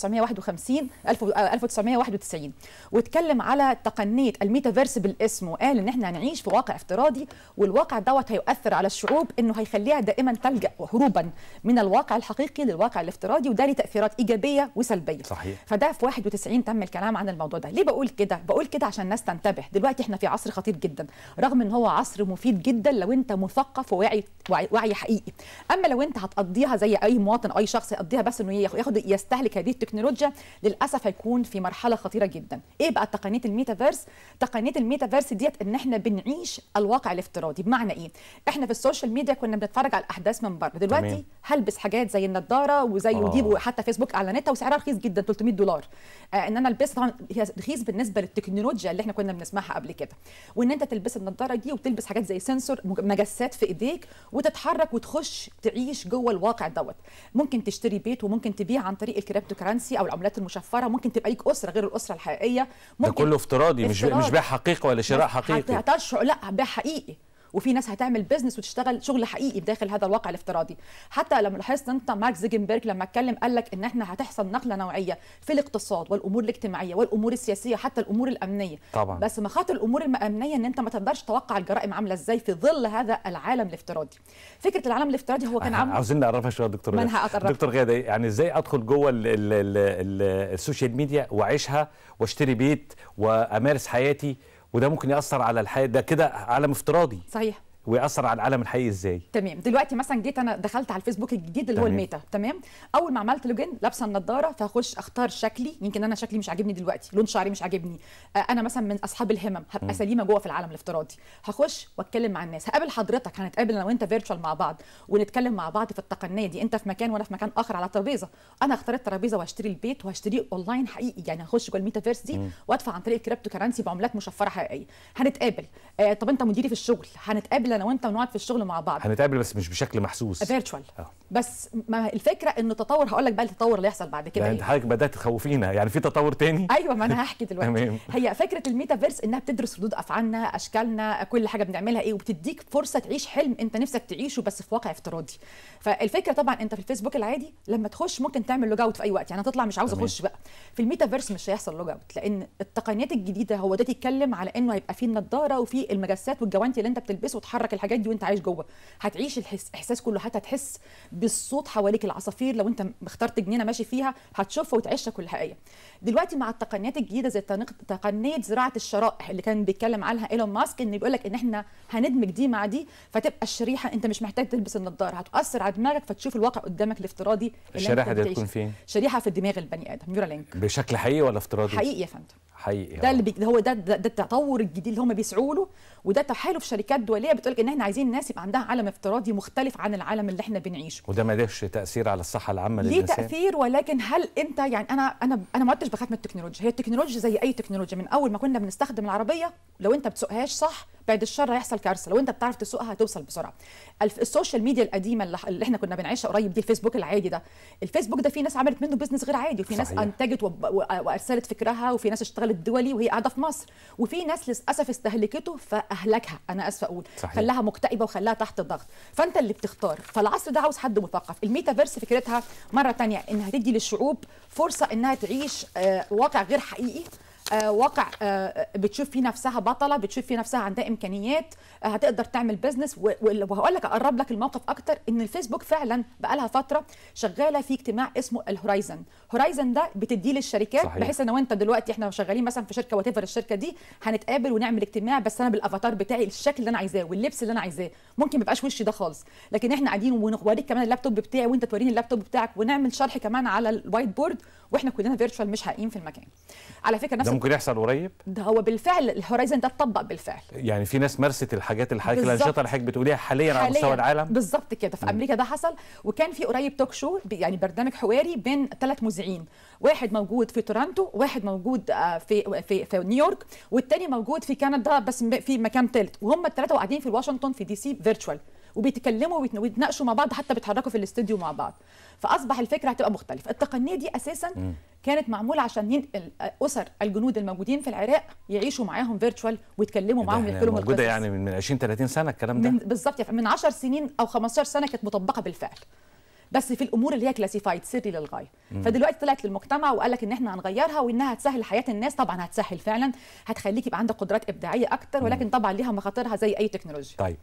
1951 1000 آه، 1991 واتكلم على تقنيه الميتافيرس بالاسم وقال ان احنا هنعيش في واقع افتراضي والواقع دوت هيؤثر على الشعوب انه هيخليها دائما تلجا هروبا من الواقع الحقيقي للواقع الافتراضي وده ليه تاثيرات ايجابيه وسلبيه
صحيح.
فده في 91 تم الكلام عن الموضوع ده ليه بقول كده بقول كده عشان الناس تنتبه دلوقتي احنا في عصر خطير جدا رغم ان هو عصر مفيد جدا لو انت مثقف وواعي وعي, وعي حقيقي اما لو انت هتقضيها زي اي مواطن اي شخص يقضيها بس انه ياخد ياخد- يستهلك هذه التكنولوجيا للاسف هيكون في مرحله خطيره جدا ايه بقى تقنيه الميتافيرس تقنيه الميتافيرس ديت ان احنا بنعيش الواقع الافتراضي بمعنى ايه احنا في السوشيال ميديا كنا بنتفرج على الاحداث من بره دلوقتي
تمام.
هلبس حاجات زي النضاره وزي
آه.
ودي وحتى فيسبوك اعلانتها وسعرها رخيص جدا 300 دولار آه ان انا البسها طبعا هي رخيص بالنسبه للتكنولوجيا اللي احنا كنا بنسمعها قبل كده وان انت تلبس النضاره دي وتلبس حاجات زي سنسور مج- مجسات في ايديك وتتحرك وتخش تعيش جوه الواقع دوت ممكن تشتري بيت وممكن تبيع عن طريق الكريبتو كرنسي او العملات المشفره ممكن تبقى ليك اسره غير الاسره الحقيقيه
ده
ممكن
كله افتراضي مش
افتراضي.
مش بيع حقيقي ولا شراء
بس
حقيقي
هت- هتشعر لا بيع حقيقي وفي ناس هتعمل بزنس وتشتغل شغل حقيقي بداخل هذا الواقع الافتراضي حتى لما لاحظت انت مارك زيجنبرج لما اتكلم قال لك ان احنا هتحصل نقله نوعيه في الاقتصاد والامور الاجتماعيه والامور السياسيه حتى الامور الامنيه
طبعا
بس مخاطر الامور الامنيه ان انت ما تقدرش تتوقع الجرائم عامله ازاي في ظل هذا العالم الافتراضي فكره العالم الافتراضي هو كان
آه،
عامل
عاوزين نعرفها شويه يا دكتور
ما
غادة.
أنا هقربها.
دكتور غاده يعني ازاي ادخل جوه ال ال ال ال السوشيال ميديا واعيشها واشتري بيت وامارس حياتي وده ممكن ياثر على الحياه ده كده عالم افتراضي
صحيح
ويأثر على العالم الحقيقي ازاي
تمام دلوقتي مثلا جيت انا دخلت على الفيسبوك الجديد اللي هو
تمام.
الميتا تمام اول ما عملت لوجين لابسه النضاره فاخش اختار شكلي يمكن انا شكلي مش عاجبني دلوقتي لون شعري مش عاجبني آه انا مثلا من اصحاب الهمم هبقى سليمه جوه في العالم الافتراضي هخش واتكلم مع الناس هقابل حضرتك هنتقابل انا وانت فيرتشوال مع بعض ونتكلم مع بعض في التقنيه دي انت في مكان وانا في مكان اخر على ترابيزه انا هختار الترابيزه وهشتري البيت وهشتريه اونلاين حقيقي يعني هخش جوه الميتافيرس دي وادفع عن طريق الكريبتو كرنسي بعملات مشفره حقيقيه هنتقابل آه طب انت مديري في الشغل هنتقابل انا وانت ونقعد في الشغل مع بعض
هنتقابل بس مش بشكل محسوس
فيرتشوال
آه.
بس ما الفكره انه تطور هقول لك بقى التطور اللي يحصل بعد كده
يعني
ايه
انت حضرتك بدات تخوفينا يعني في تطور تاني
ايوه ما انا هحكي دلوقتي
تمام.
هي فكره الميتافيرس انها بتدرس ردود افعالنا اشكالنا كل حاجه بنعملها ايه وبتديك فرصه تعيش حلم انت نفسك تعيشه بس في واقع افتراضي فالفكره طبعا انت في الفيسبوك العادي لما تخش ممكن تعمل لوج اوت في اي وقت يعني هتطلع مش عاوز
تمام.
اخش بقى في الميتافيرس مش هيحصل لوج اوت لان التقنيات الجديده هو ده يتكلم على انه هيبقى فيه النضاره وفي المجسات والجوانتي اللي انت بتلبسه وتحرك الحاجات دي وانت عايش جوه هتعيش الحس احساس كله حتى تحس بالصوت حواليك العصافير لو انت اخترت جنينه ماشي فيها هتشوفها وتعيشها كل حقيقه دلوقتي مع التقنيات الجديده زي تنق- تقنيه زراعه الشرائح اللي كان بيتكلم عنها ايلون ماسك ان بيقول لك ان احنا هندمج دي مع دي فتبقى الشريحه انت مش محتاج تلبس النضاره هتؤثر على دماغك فتشوف الواقع قدامك الافتراضي اللي انت
الشريحه دي
بتعيشه.
هتكون فين
شريحه في دماغ البني ادم نيورالينك
بشكل حقيقي ولا افتراضي
حقيقي يا فندم
حقيقي
ده
آه.
اللي بي... هو ده, ده ده التطور الجديد اللي هم بيسعوا له وده تحالف شركات دوليه بتقول لك ان احنا عايزين الناس يبقى عندها عالم افتراضي مختلف عن العالم اللي احنا بنعيشه
وده ما لهش تاثير على الصحه العامه
ليه
للانسان
تاثير ولكن هل انت يعني انا انا انا ما عدتش بخاف من التكنولوجيا هي التكنولوجيا زي اي تكنولوجيا من اول ما كنا بنستخدم العربيه لو انت بتسوقهاش صح بعد الشر هيحصل كارثه لو انت بتعرف تسوقها هتوصل بسرعه الف- السوشيال ميديا القديمه اللي اللي احنا كنا بنعيشها قريب دي الفيسبوك العادي ده الفيسبوك ده في ناس عملت منه بزنس غير عادي وفي ناس
صحيح.
انتجت وب- و- وارسلت فكرها وفي ناس اشتغلت دولي وهي قاعده في مصر وفي ناس للاسف استهلكته فاهلكها انا اسفه اقول
صحيح.
خلاها مكتئبه وخلاها تحت الضغط فانت اللي بتختار فالعصر ده عاوز حد مثقف الميتافيرس فكرتها مره تانية انها تدي للشعوب فرصه انها تعيش آه، واقع غير حقيقي آه، واقع آه، بتشوف فيه نفسها بطله بتشوف فيه نفسها عندها امكانيات آه، هتقدر تعمل بزنس و- و- وهقول لك اقرب لك الموقف اكتر ان الفيسبوك فعلا بقى لها فتره شغاله في اجتماع اسمه الهورايزن هورايزن ده بتديه للشركات
صحيح.
بحيث انا وانت دلوقتي احنا شغالين مثلا في شركه وات الشركه دي هنتقابل ونعمل اجتماع بس انا بالافاتار بتاعي الشكل اللي انا عايزاه واللبس اللي انا عايزاه ممكن ما يبقاش وشي ده خالص لكن احنا قاعدين ونوريك كمان اللابتوب بتاعي وانت توريني اللابتوب بتاعك ونعمل شرح كمان على الوايت بورد واحنا كلنا فيرتشوال مش حقيقيين في المكان على فكره نفس
ده ممكن يحصل قريب
ده هو بالفعل الهورايزن ده اتطبق بالفعل
يعني في ناس مارست الحاجات اللي حضرتك
بالظبط.
الانشطه اللي حضرتك بتقوليها حاليا على مستوى العالم
بالظبط كده في امريكا ده حصل وكان في قريب توك شو ب- يعني برنامج حواري بين ثلاث مذيعين واحد موجود في تورنتو واحد موجود آه، في في في نيويورك والتاني موجود في كندا بس م- في مكان ثالث وهم الثلاثه قاعدين في واشنطن في دي سي فيرتشوال وبيتكلموا ويتن- ويتناقشوا مع بعض حتى بيتحركوا في الاستوديو مع بعض فاصبح الفكره هتبقى مختلفه التقنيه دي اساسا كانت معموله عشان ينقل اسر الجنود الموجودين في العراق يعيشوا معاهم فيرتشوال ويتكلموا
ده
معاهم
إحنا
ويحكوا لهم
موجوده
القصص.
يعني من من 20 30 سنه الكلام ده
من بالظبط يعني من 10 سنين او 15 سنه كانت مطبقه بالفعل بس في الامور اللي هي كلاسيفايد سري للغايه فدلوقتي طلعت للمجتمع وقال لك ان احنا هنغيرها وانها هتسهل حياه الناس طبعا هتسهل فعلا هتخليك يبقى عندك قدرات ابداعيه اكتر ولكن طبعا ليها مخاطرها زي اي تكنولوجيا
طيب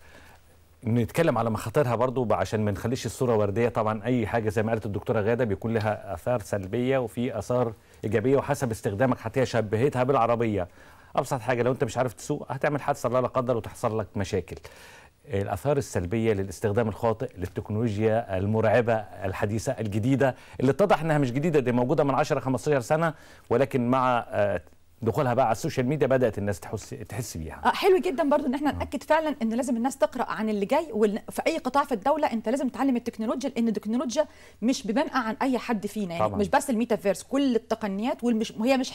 نتكلم على مخاطرها برضو عشان ما نخليش الصوره ورديه طبعا اي حاجه زي ما قالت الدكتوره غاده بيكون لها اثار سلبيه وفي اثار ايجابيه وحسب استخدامك حتى شبهتها بالعربيه ابسط حاجه لو انت مش عارف تسوق هتعمل حادثه لا لا قدر وتحصل لك مشاكل الاثار السلبيه للاستخدام الخاطئ للتكنولوجيا المرعبه الحديثه الجديده اللي اتضح انها مش جديده دي موجوده من 10 15 سنه ولكن مع آه، دخولها بقى على السوشيال ميديا بدات الناس تحس تحس بيها
آه، حلو جدا برضو ان احنا ناكد فعلا ان لازم الناس تقرا عن اللي جاي وفي اي قطاع في الدوله انت لازم تتعلم التكنولوجيا لان التكنولوجيا مش ببنقى عن اي حد فينا يعني
طبعاً.
مش بس الميتافيرس كل التقنيات والمش وهي مش حكر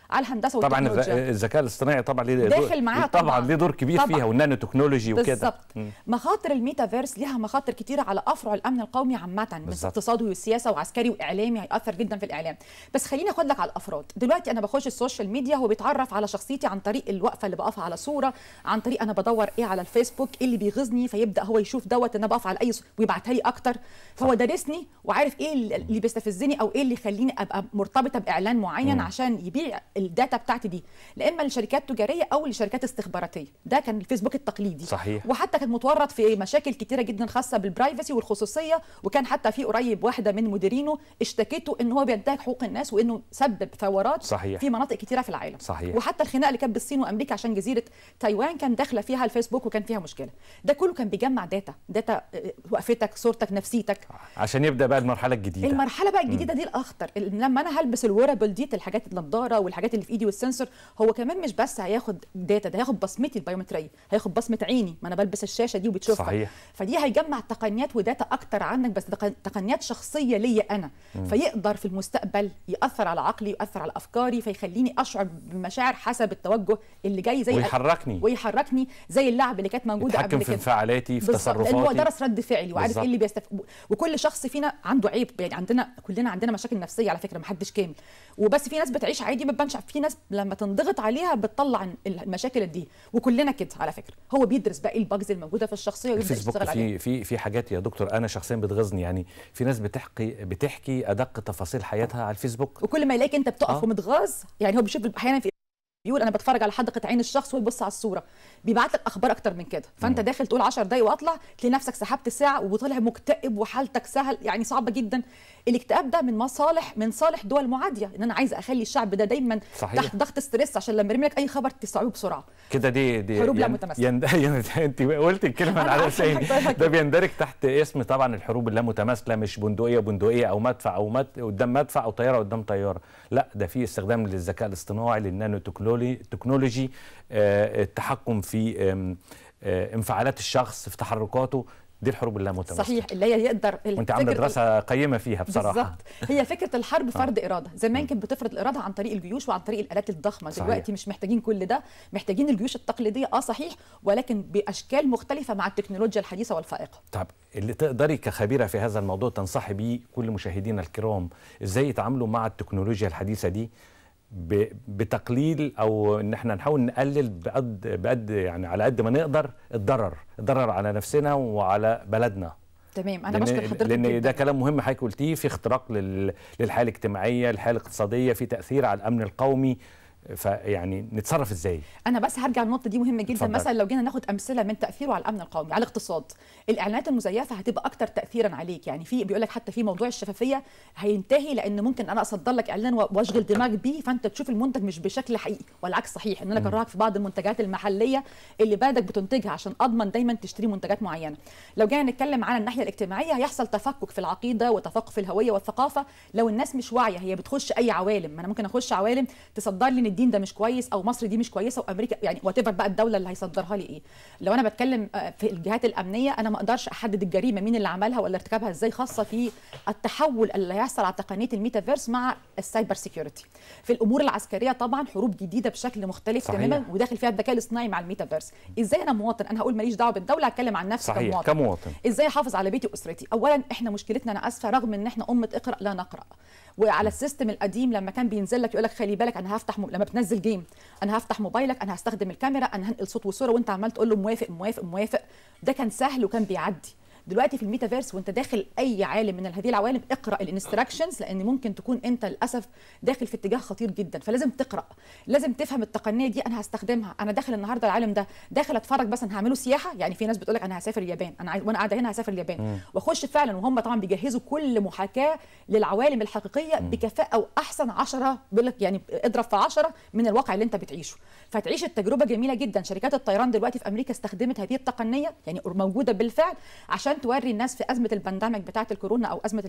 على الهندسه
طبعا الذ-
والتكنولوجيا
الذكاء الاصطناعي طبعا ليه دور-
داخل معاها
طبعا
طبعاً.
ليه دور كبير
طبعاً.
فيها والنانو تكنولوجي وكده
بالظبط
مم.
مخاطر الميتافيرس ليها مخاطر كتيره على افرع الامن القومي عامه من
بالظبط.
اقتصادي وسياسه وعسكري واعلامي هياثر جدا في الاعلام بس خليني اخد لك على الافراد دلوقتي انا بخش السوشيال ميديا هو بيتعرف على شخصيتي عن طريق الوقفه اللي بقفها على صوره عن طريق انا بدور ايه على الفيسبوك ايه اللي بيغيظني فيبدا هو يشوف دوت ان انا بقف على اي ص- ويبعتها لي اكتر فهو دارسني وعارف ايه اللي بيستفزني او ايه اللي يخليني ابقى مرتبطه باعلان معين عشان يبيع الداتا بتاعتي دي لا اما لشركات تجاريه او لشركات استخباراتيه ده كان الفيسبوك التقليدي
صحيح.
وحتى كان متورط في مشاكل كتيره جدا خاصه بالبرايفسي والخصوصيه وكان حتى في قريب واحده من مديرينه اشتكته ان هو بينتهك حقوق الناس وانه سبب ثورات
صحيح.
في مناطق كتيره في العالم
صحيح.
وحتى الخناقه اللي كانت بين الصين وامريكا عشان جزيره تايوان كان داخله فيها الفيسبوك وكان فيها مشكله ده كله كان بيجمع داتا داتا آه، وقفتك صورتك نفسيتك
عشان يبدا بقى المرحله الجديده
المرحله بقى الجديده دي الاخطر ال- لما انا هلبس الورابل دي الحاجات النضاره والحاجات اللي في ايدي والسنسور هو كمان مش بس هياخد داتا ده هياخد بصمتي البيومتريه هياخد بصمه عيني ما انا بلبس الشاشه دي وبتشوفها
صحيح.
فدي هيجمع تقنيات وداتا اكتر عنك بس تق- تقنيات شخصيه ليا انا فيقدر في المستقبل ياثر على عقلي ياثر على افكاري فيخليني اشعر بمشاعر حسب التوجه اللي جاي زي
ويحركني
ويحركني زي اللعب اللي كانت موجوده
يتحكم
قبل
في
كده
انفعالاتي في
بالظبط لان هو
تصرفاتي
درس رد فعلي وعارف
بالظبط.
ايه اللي بيستف... وكل شخص فينا عنده عيب يعني عندنا كلنا عندنا مشاكل نفسيه على فكره محدش كامل وبس في ناس بتعيش عادي ما بتبانش في ناس لما تنضغط عليها بتطلع المشاكل دي وكلنا كده على فكره هو بيدرس بقى ايه الباجز الموجوده في الشخصيه ويبدا
الفيسبوك
يشتغل عليها
في في في حاجات يا دكتور انا شخصيا بتغيظني يعني في ناس بتحكي بتحكي ادق تفاصيل حياتها على الفيسبوك
وكل ما يلاقيك انت بتقف
آه.
ومتغاظ يعني هو بيشوف احيانا في بيقول انا بتفرج على حدقه عين الشخص ويبص على الصوره بيبعت لك اخبار اكتر من كده فانت داخل تقول 10 دقايق واطلع تلاقي نفسك سحبت ساعه وطلع مكتئب وحالتك سهل يعني صعبه جدا الاكتئاب ده من مصالح من صالح دول معاديه ان انا عايزه اخلي الشعب ده دايما
صحيح.
تحت ضغط ستريس عشان لما يرمي لك اي خبر تستوعبه بسرعه
كده دي دي
حروب لا
ين-
متماسكة.
يند... يند... انت قلت الكلمه
أنا
على
عارفة
لساني
إنك هتقولها
ده
كده.
بيندرج تحت اسم طبعا الحروب اللا متماثله مش بندقيه وبندقيه او مدفع او مد... قدام مدفع او طياره قدام طياره لا ده في استخدام للذكاء الاصطناعي للنانو تكنولوجي تكنولوجي آه التحكم في آم، آه انفعالات الشخص في تحركاته دي الحروب اللا متماثله
صحيح اللي هي يقدر
وانت عامله
فكرة
دراسه قيمه فيها بصراحه
بالظبط هي فكره الحرب فرض اراده زمان كانت بتفرض الاراده عن طريق الجيوش وعن طريق الالات الضخمه
صحيح.
دلوقتي مش محتاجين كل ده محتاجين الجيوش التقليديه اه صحيح ولكن باشكال مختلفه مع التكنولوجيا الحديثه والفائقه
طب اللي تقدري كخبيره في هذا الموضوع تنصحي بيه كل مشاهدينا الكرام ازاي يتعاملوا مع التكنولوجيا الحديثه دي ب- بتقليل او ان احنا نحاول نقلل بقد بقد يعني على قد ما نقدر الضرر الضرر على نفسنا وعلى بلدنا
تمام انا بشكر
لان,
حضرتك
لأن
جدا
ده كلام مهم حضرتك قلتيه في اختراق لل- للحاله الاجتماعيه الحاله الاقتصاديه في تاثير على الامن القومي فيعني نتصرف ازاي
انا بس هرجع النقطه دي مهمه جدا
اتفضل.
مثلا لو جينا ناخد امثله من تاثيره على الامن القومي على الاقتصاد الاعلانات المزيفه هتبقى اكتر تاثيرا عليك يعني في بيقول لك حتى في موضوع الشفافيه هينتهي لان ممكن انا اصدر لك اعلان و- واشغل دماغك بيه فانت تشوف المنتج مش بشكل حقيقي والعكس صحيح ان انا اكرهك في بعض المنتجات المحليه اللي بلدك بتنتجها عشان اضمن دايما تشتري منتجات معينه لو جينا نتكلم على الناحيه الاجتماعيه هيحصل تفكك في العقيده وتفكك في الهويه والثقافه لو الناس مش واعيه هي بتخش اي عوالم ما انا ممكن اخش عوالم تصدر لي ان الدين ده مش كويس او مصر دي مش كويسه وامريكا يعني وات بقى الدوله اللي هيصدرها لي ايه لو انا بتكلم آه، في الجهات الامنيه انا ما اقدرش احدد الجريمه مين اللي عملها ولا ارتكبها ازاي خاصه في التحول اللي هيحصل على تقنيه الميتافيرس مع السايبر سيكيورتي في الامور العسكريه طبعا حروب جديده بشكل مختلف
صحيح.
تماما وداخل فيها الذكاء الاصطناعي مع الميتافيرس ازاي انا مواطن انا هقول ماليش دعوه بالدوله هتكلم عن نفسي
صحيح
كمواطن
كمواطن
ازاي احافظ على بيتي واسرتي اولا احنا مشكلتنا انا اسفه رغم ان احنا امه اقرا لا نقرا وعلى السيستم القديم لما كان بينزل لك يقول لك خلي بالك انا هفتح م... لما بتنزل جيم انا هفتح موبايلك انا هستخدم الكاميرا انا هنقل صوت وصوره وانت عمال تقول له موافق موافق موافق ده كان سهل وكان بيعدي دلوقتي في الميتافيرس وانت داخل اي عالم من هذه العوالم اقرا الانستراكشنز لان ممكن تكون انت للاسف داخل في اتجاه خطير جدا فلازم تقرا لازم تفهم التقنيه دي انا هستخدمها انا داخل النهارده العالم ده داخل اتفرج بس انا هعمله سياحه يعني في ناس بتقول لك انا هسافر اليابان انا عايز وانا قاعده هنا هسافر اليابان واخش فعلا وهم طبعا بيجهزوا كل محاكاه للعوالم الحقيقيه بكفاءه واحسن 10 بيقول لك يعني اضرب في 10 من الواقع اللي انت بتعيشه فتعيش التجربه جميله جدا شركات الطيران دلوقتي في امريكا استخدمت هذه التقنيه يعني موجوده بالفعل عشان توري الناس في ازمه البانديميك بتاعه الكورونا او ازمه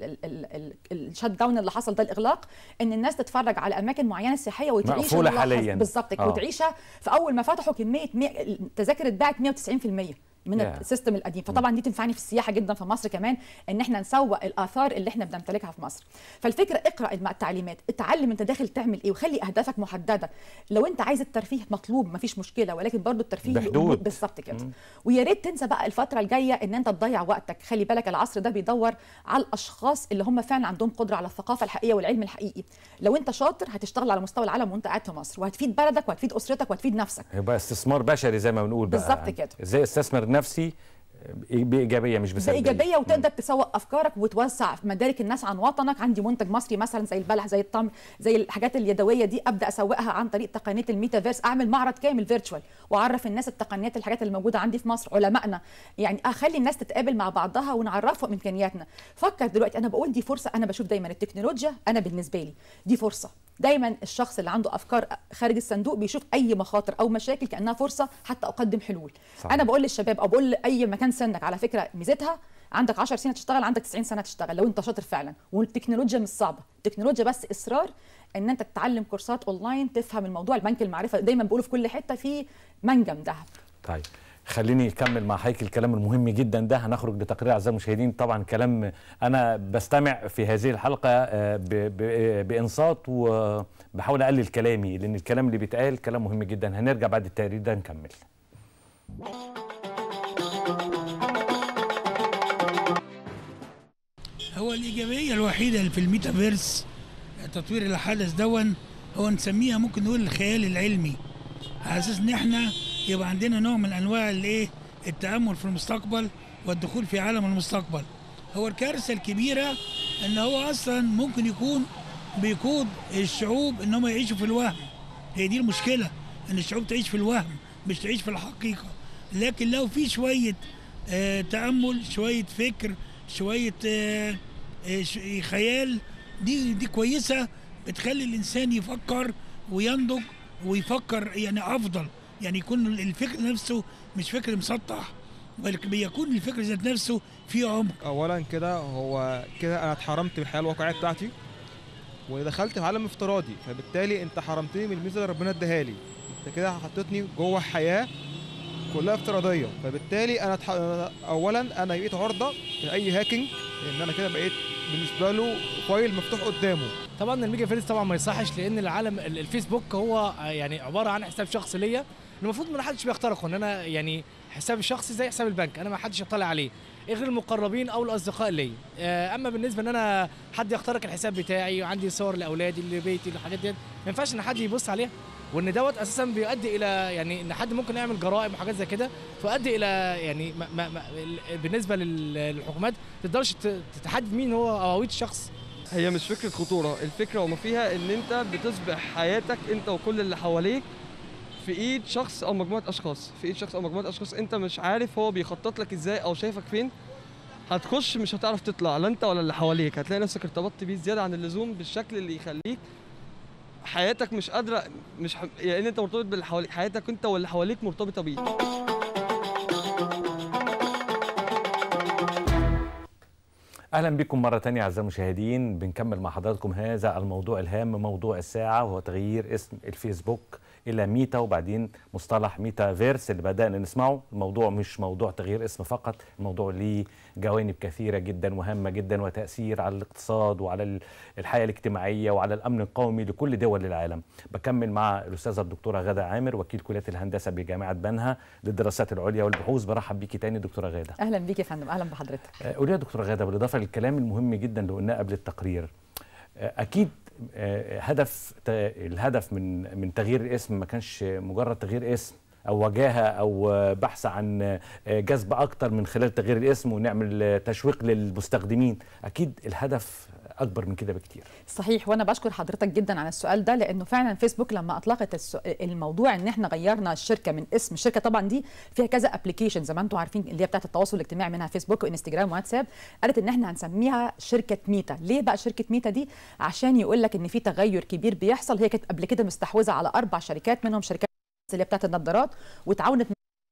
الشت داون اللي حصل ده الاغلاق ان الناس تتفرج على اماكن معينه سياحيه وتعيش
مقفولة
اللحظة.
حالياً.
بالظبط
آه.
وتعيشها في اول ما فتحوا كميه مي... التذاكر اتباعت 190% من
Yeah.
السيستم القديم فطبعا دي تنفعني في السياحه جدا في مصر كمان ان احنا نسوق الاثار اللي احنا بنمتلكها في مصر فالفكره اقرا الم- التعليمات اتعلم انت داخل تعمل ايه وخلي اهدافك محدده لو انت عايز الترفيه مطلوب مفيش مشكله ولكن برضو الترفيه
بحدود.
بالظبط كده ويا ريت تنسى بقى الفتره الجايه ان انت تضيع وقتك خلي بالك العصر ده بيدور على الاشخاص اللي هم فعلا عندهم قدره على الثقافه الحقيقيه والعلم الحقيقي لو انت شاطر هتشتغل على مستوى العالم وانت قاعد في مصر وهتفيد بلدك وهتفيد اسرتك وهتفيد نفسك
يبقى استثمار بشري زي ما بنقول بقى
بالظبط
يعني
كده.
ازاي استثمر نفسي بايجابيه مش بسلبيه
بايجابيه وتقدر تسوق افكارك وتوسع في مدارك الناس عن وطنك عندي منتج مصري مثلا زي البلح زي التمر زي الحاجات اليدويه دي ابدا اسوقها عن طريق تقنيه الميتافيرس اعمل معرض كامل فيرتشوال واعرف الناس التقنيات الحاجات اللي موجوده عندي في مصر علمائنا يعني اخلي الناس تتقابل مع بعضها ونعرفهم امكانياتنا فكر دلوقتي انا بقول دي فرصه انا بشوف دايما التكنولوجيا انا بالنسبه لي دي فرصه دايما الشخص اللي عنده افكار خارج الصندوق بيشوف اي مخاطر او مشاكل كانها فرصه حتى اقدم حلول
صحيح.
انا بقول للشباب او بقول لاي مكان سنك على فكره ميزتها عندك 10 سنين تشتغل عندك 90 سنه تشتغل لو انت شاطر فعلا والتكنولوجيا مش صعبه التكنولوجيا بس اصرار ان انت تتعلم كورسات اونلاين تفهم الموضوع البنك المعرفه دايما بيقولوا في كل حته في منجم ذهب
طيب خليني اكمل مع حضرتك الكلام المهم جدا ده هنخرج لتقرير اعزائي المشاهدين طبعا كلام انا بستمع في هذه الحلقه آه، ب- ب- بانصات وبحاول اقلل كلامي لان الكلام اللي بيتقال كلام مهم جدا هنرجع بعد التقرير ده نكمل
هو الإيجابية الوحيدة اللي في الميتافيرس تطوير اللي حدث دون هو نسميها ممكن نقول الخيال العلمي على أساس إن إحنا يبقى عندنا نوع من أنواع الإيه التأمل في المستقبل والدخول في عالم المستقبل هو الكارثة الكبيرة إن هو أصلا ممكن يكون بيقود الشعوب إن هم يعيشوا في الوهم هي دي المشكلة إن الشعوب تعيش في الوهم مش تعيش في الحقيقة لكن لو في شوية آه تأمل شوية فكر شوية آه آه، ش- خيال دي دي كويسة بتخلي الإنسان يفكر وينضج ويفكر يعني أفضل يعني يكون الفكر نفسه مش فكر مسطح بل بيكون الفكر ذات نفسه فيه عمق
اولا كده هو كده انا اتحرمت من الحياه الواقعيه بتاعتي ودخلت في عالم افتراضي فبالتالي انت حرمتني من الميزه اللي ربنا اداها لي انت كده حطيتني جوه حياه كلها افتراضيه فبالتالي انا تح... اولا انا بقيت عرضه لاي هاكينج لان انا كده بقيت بالنسبه له فايل مفتوح قدامه
طبعا الميجا فيرس طبعا ما يصحش لان العالم ال- الفيسبوك هو يعني عباره عن حساب شخصي ليا المفروض ما حدش بيخترقه ان انا يعني حسابي الشخصي زي حساب البنك انا ما حدش يطلع عليه غير المقربين او الاصدقاء ليا آه، اما بالنسبه ان انا حد يخترق الحساب بتاعي وعندي صور لاولادي لبيتي الحاجات دي ما ينفعش ان حد يبص عليها وان دوت اساسا بيؤدي الى يعني ان حد ممكن يعمل جرائم وحاجات زي كده تؤدي الى يعني ما ما ما ال- بالنسبه لل- للحكومات ما تقدرش ت- تحدد مين هو هويه الشخص
هي مش فكرة خطورة الفكرة وما فيها ان انت بتصبح حياتك انت وكل اللي حواليك في ايد شخص او مجموعة اشخاص في ايد شخص او مجموعة اشخاص انت مش عارف هو بيخطط لك ازاي او شايفك فين هتخش مش هتعرف تطلع لا انت ولا اللي حواليك هتلاقي نفسك ارتبطت بيه زيادة عن اللزوم بالشكل اللي يخليك حياتك مش قادرة مش ح... يعني انت مرتبط باللي حواليك حياتك انت واللي حواليك مرتبطة بيه
اهلا بكم مره تانية اعزائي المشاهدين بنكمل مع حضراتكم هذا الموضوع الهام موضوع الساعه وهو تغيير اسم الفيسبوك الى ميتا وبعدين مصطلح ميتا فيرس اللي بدانا نسمعه الموضوع مش موضوع تغيير اسم فقط الموضوع ليه جوانب كثيره جدا وهامه جدا وتاثير على الاقتصاد وعلى ال- الحياه الاجتماعيه وعلى الامن القومي لكل دول العالم بكمل مع الاستاذه الدكتوره غاده عامر وكيل كليه الهندسه بجامعه بنها للدراسات العليا والبحوث برحب بيكي تاني دكتوره غاده
اهلا بيك يا فندم اهلا بحضرتك
آه، قولي يا دكتوره غاده بالاضافه للكلام المهم جدا اللي قلناه قبل التقرير آه، اكيد آه، هدف ت- الهدف من من تغيير الاسم ما كانش مجرد تغيير اسم او وجاهه او آه، بحث عن آه، جذب اكتر من خلال تغيير الاسم ونعمل آه، تشويق للمستخدمين اكيد الهدف اكبر من كده بكتير
صحيح وانا بشكر حضرتك جدا على السؤال ده لانه فعلا فيسبوك لما اطلقت السو... الموضوع ان احنا غيرنا الشركه من اسم الشركه طبعا دي فيها كذا ابلكيشن زي ما انتم عارفين اللي هي بتاعه التواصل الاجتماعي منها فيسبوك وانستجرام واتساب قالت ان احنا هنسميها شركه ميتا ليه بقى شركه ميتا دي عشان يقول لك ان في تغير كبير بيحصل هي كانت قبل كده مستحوذه على اربع شركات منهم شركات اللي هي بتاعه النظارات وتعاونت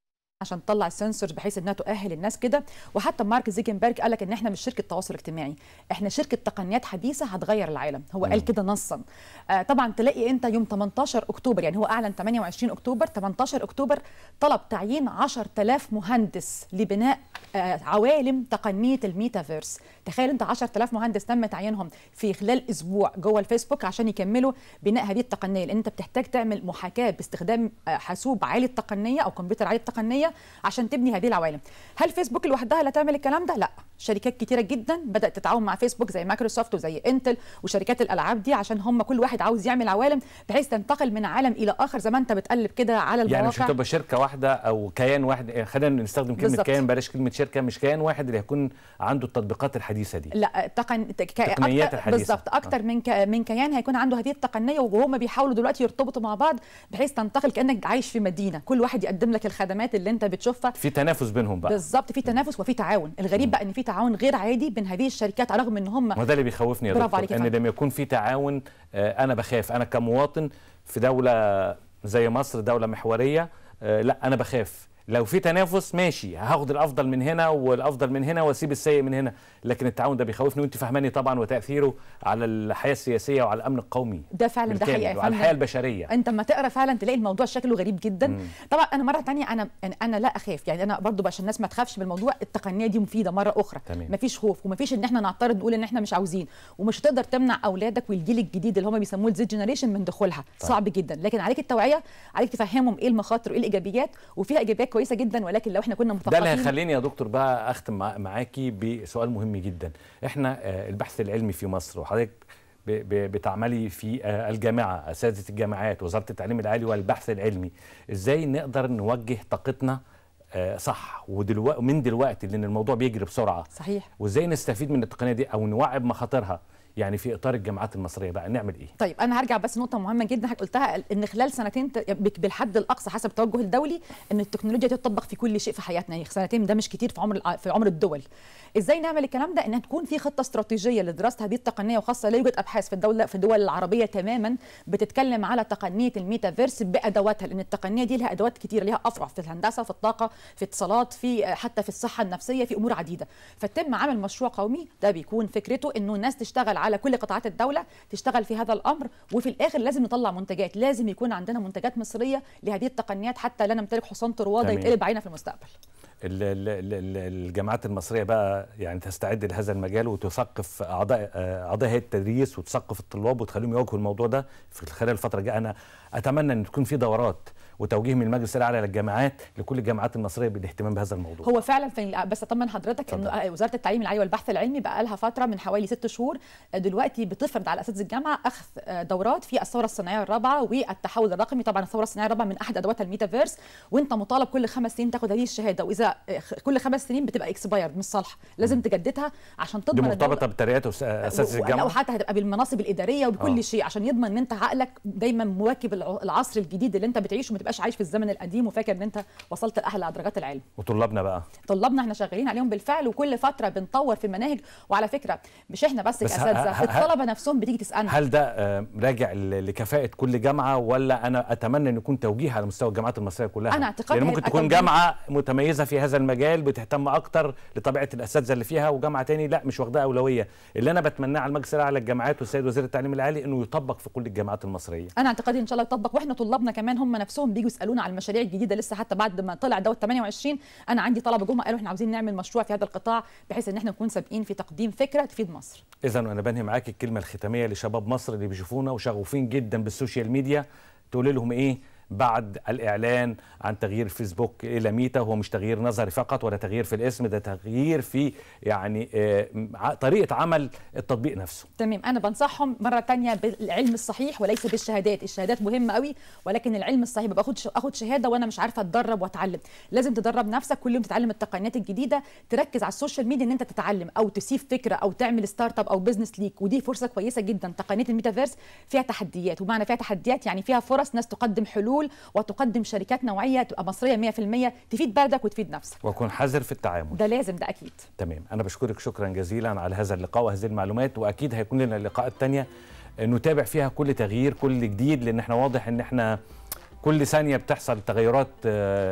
عشان تطلع السنسورز بحيث انها تؤهل الناس كده وحتى مارك زيجنبرج قال لك ان احنا مش شركه تواصل اجتماعي احنا شركه تقنيات حديثه هتغير العالم هو قال كده نصا آه طبعا تلاقي انت يوم 18 اكتوبر يعني هو اعلن 28 اكتوبر 18 اكتوبر طلب تعيين 10000 مهندس لبناء آه عوالم تقنيه الميتافيرس تخيل انت 10000 مهندس تم تعيينهم في خلال اسبوع جوه الفيسبوك عشان يكملوا بناء هذه التقنيه لان انت بتحتاج تعمل محاكاه باستخدام آه، حاسوب عالي التقنيه او كمبيوتر عالي التقنيه عشان تبني هذه العوالم هل فيسبوك لوحدها لا تعمل الكلام ده لا شركات كتيره جدا بدات تتعاون مع فيسبوك زي مايكروسوفت وزي انتل وشركات الالعاب دي عشان هم كل واحد عاوز يعمل عوالم بحيث تنتقل من عالم الى اخر زي ما انت بتقلب كده على المواقع
يعني مش هتبقى شركه واحده او كيان واحد يعني خلينا نستخدم كلمه
بالظبط.
كيان بلاش كلمه شركه مش كيان واحد اللي هيكون عنده التطبيقات الحديثه دي
لا تقن... تك...
تقنيات
أكتر...
الحديثة.
بالظبط اكتر من ك... من كيان هيكون عنده هذه التقنيه وهم بيحاولوا دلوقتي يرتبطوا مع بعض بحيث تنتقل كانك عايش في مدينه كل واحد يقدم لك الخدمات اللي انت بتشوفها
في تنافس بينهم بقى
بالظبط في تنافس وفي تعاون الغريب بقى ان في تعاون غير عادي بين هذه الشركات رغم ان هم
ما ده اللي بيخوفني يا
برافو
دكتور
عليك يا
ان
فندم.
لما يكون في تعاون آه، انا بخاف انا كمواطن في دوله زي مصر دوله محوريه آه، لا انا بخاف لو في تنافس ماشي هاخد الافضل من هنا والافضل من هنا واسيب السيء من هنا لكن التعاون ده بيخوفني وانت فهماني طبعا وتاثيره على الحياه السياسيه وعلى الامن القومي
ده فعلا ده
بالكامل
حقيقه يا
وعلى
فندم.
الحياه البشريه
انت لما تقرا فعلا تلاقي الموضوع شكله غريب جدا
مم.
طبعا انا مره تانية انا يعني انا لا اخاف يعني انا برضو عشان الناس ما تخافش بالموضوع التقنيه دي مفيده مره اخرى
تمام.
مفيش خوف ومفيش ان احنا نعترض نقول ان احنا مش عاوزين ومش هتقدر تمنع اولادك والجيل الجديد اللي هم بيسموه الزد جنريشن من دخولها
طيب.
صعب جدا لكن عليك التوعيه عليك تفهمهم ايه المخاطر وايه الايجابيات وفيها ايجابيات كويسه جدا ولكن لو احنا كنا
ده اللي
مثقفين
هيخليني يا دكتور بقى اختم مع- معاكي بسؤال مهم جدا احنا آه، البحث العلمي في مصر وحضرتك ب- ب- بتعملي في آه، الجامعه اساتذه الجامعات وزاره التعليم العالي والبحث العلمي ازاي نقدر نوجه طاقتنا آه، صح ودلوقتي من دلوقتي لان الموضوع بيجري بسرعه
صحيح
وازاي نستفيد من التقنيه دي او نوعي بمخاطرها يعني في اطار الجامعات المصريه بقى نعمل ايه
طيب انا هرجع بس نقطه مهمه جدا حضرتك قلتها ان خلال سنتين ت- بك- بالحد الاقصى حسب التوجه الدولي ان التكنولوجيا تطبق في كل شيء في حياتنا يعني سنتين ده مش كتير في عمر الع- في عمر الدول ازاي نعمل الكلام ده ان تكون في خطه استراتيجيه لدراسه هذه التقنيه وخاصه لا يوجد ابحاث في الدوله في الدول العربيه تماما بتتكلم على تقنيه الميتافيرس بادواتها لان التقنيه دي لها ادوات كتير ليها افرع في الهندسه في الطاقه في اتصالات في حتى في الصحه النفسيه في امور عديده فتم عمل مشروع قومي ده بيكون فكرته انه الناس تشتغل على كل قطاعات الدوله تشتغل في هذا الامر وفي الاخر لازم نطلع منتجات لازم يكون عندنا منتجات مصريه لهذه التقنيات حتى لا نمتلك حصان طروادة
تمام.
يتقلب علينا في المستقبل
ال- ال- ال- ال- الجامعات المصريه بقى يعني تستعد لهذا المجال وتثقف اعضاء آه، اعضاء هيئه التدريس وتثقف الطلاب وتخليهم يواجهوا الموضوع ده في خلال الفتره الجايه انا اتمنى ان تكون في دورات وتوجيه من المجلس الاعلى للجامعات لكل الجامعات المصريه بالاهتمام بهذا الموضوع
هو فعلا في بس اطمن حضرتك انه
اتفضل.
وزاره التعليم العالي والبحث العلمي بقى لها فتره من حوالي ست شهور دلوقتي بتفرض على اساتذه الجامعه اخذ دورات في الثوره الصناعيه الرابعه والتحول الرقمي طبعا الثوره الصناعيه الرابعه من احد ادوات الميتافيرس وانت مطالب كل خمس سنين تاخد هذه الشهاده واذا كل خمس سنين بتبقى اكسبايرد مش صالحه لازم تجددها عشان
دي
تضمن
مرتبطه
الدولة-
بترقيات وس- اساتذه
و-
الجامعه
وحتى هتبقى بالمناصب الاداريه وبكل
آه.
شيء عشان يضمن ان انت عقلك دايما مواكب الع- العصر الجديد اللي انت بتعيشه وما تبقاش عايش في الزمن القديم وفاكر ان انت وصلت لاعلى درجات العلم
وطلابنا بقى
طلابنا احنا شغالين عليهم بالفعل وكل فتره بنطور في المناهج وعلى فكره مش احنا بس
بس ه-
كاساتذه
ه- ه-
الطلبه نفسهم بتيجي تسالنا
هل ده آه، راجع ل- لكفاءه كل جامعه ولا انا اتمنى ان يكون توجيه على مستوى الجامعات المصريه كلها
أنا اعتقادي
لان ممكن
هيبقى
تكون
توجيه.
جامعه متميزه في هذا المجال بتهتم اكتر لطبيعه الاساتذه اللي فيها وجامعه تاني لا مش واخداها اولويه اللي انا بتمناه على المجلس الاعلى للجامعات والسيد وزير التعليم العالي انه يطبق في كل الجامعات المصريه
انا اعتقادي ان شاء الله يطبق واحنا طلابنا كمان هم نفسهم بيجوا يسالونا على المشاريع الجديده لسه حتى بعد ما طلع دوت 28 انا عندي طلبه جم قالوا احنا عاوزين نعمل مشروع في هذا القطاع بحيث ان احنا نكون سابقين في تقديم فكره تفيد مصر
اذا انا بنهي معاك الكلمه الختاميه لشباب مصر اللي بيشوفونا وشغوفين جدا بالسوشيال ميديا تقول لهم ايه بعد الاعلان عن تغيير فيسبوك الى ميتا هو مش تغيير نظري فقط ولا تغيير في الاسم ده تغيير في يعني آه، ع- طريقه عمل التطبيق نفسه
تمام انا بنصحهم مره تانية بالعلم الصحيح وليس بالشهادات الشهادات مهمه قوي ولكن العلم الصحيح ببقى اخد اخد شهاده وانا مش عارفه اتدرب واتعلم لازم تدرب نفسك كل يوم تتعلم التقنيات الجديده تركز على السوشيال ميديا ان انت تتعلم او تسيب فكره او تعمل ستارت اب او بزنس ليك ودي فرصه كويسه جدا تقنيه الميتافيرس فيها تحديات ومعنى فيها تحديات يعني فيها فرص ناس تقدم حلول وتقدم شركات نوعيه تبقى مصريه 100% تفيد بلدك وتفيد نفسك
واكون حذر في التعامل
ده لازم ده اكيد
تمام انا بشكرك شكرا جزيلا على هذا اللقاء وهذه المعلومات واكيد هيكون لنا لقاءات تانية نتابع فيها كل تغيير كل جديد لان احنا واضح ان احنا كل ثانيه بتحصل تغيرات آه،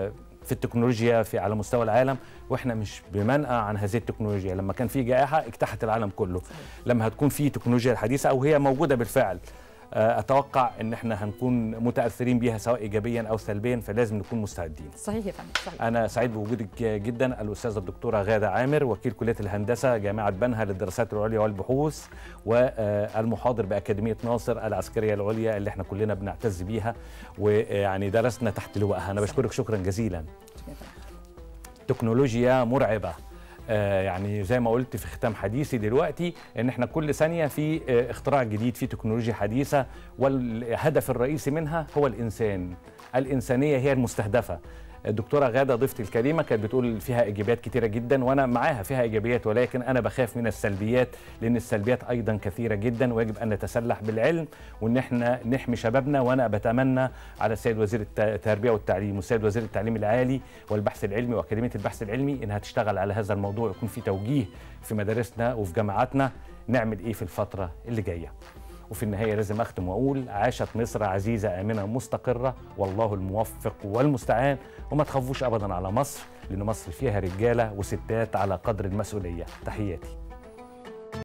في التكنولوجيا في على مستوى العالم واحنا مش بمنأى عن هذه التكنولوجيا لما كان في جائحه اجتاحت العالم كله لما هتكون في تكنولوجيا حديثه او هي موجوده بالفعل آه، اتوقع ان احنا هنكون متاثرين بيها سواء ايجابيا او سلبيا فلازم نكون مستعدين
صحيح يا فندم صحيح
انا سعيد بوجودك جدا الاستاذه الدكتوره غاده عامر وكيل كليه الهندسه جامعه بنها للدراسات العليا والبحوث والمحاضر باكاديميه ناصر العسكريه العليا اللي احنا كلنا بنعتز بيها ويعني درسنا تحت لوائها انا بشكرك شكرا جزيلا تكنولوجيا مرعبه آه، يعني زي ما قلت في ختام حديثي دلوقتي ان احنا كل ثانيه في آه، اختراع جديد في تكنولوجيا حديثه والهدف الرئيسي منها هو الانسان الانسانيه هي المستهدفه الدكتوره غاده ضيفتي الكريمه كانت بتقول فيها ايجابيات كتيره جدا وانا معاها فيها ايجابيات ولكن انا بخاف من السلبيات لان السلبيات ايضا كثيره جدا ويجب ان نتسلح بالعلم وان احنا نحمي شبابنا وانا بتمنى على السيد وزير الت- التربيه والتعليم والسيد وزير التعليم العالي والبحث العلمي واكاديميه البحث العلمي انها تشتغل على هذا الموضوع يكون في توجيه في مدارسنا وفي جامعاتنا نعمل ايه في الفتره اللي جايه وفي النهاية لازم أختم وأقول عاشت مصر عزيزة آمنة مستقرة والله الموفق والمستعان وما تخافوش أبدا على مصر لأن مصر فيها رجالة وستات على قدر المسؤولية تحياتي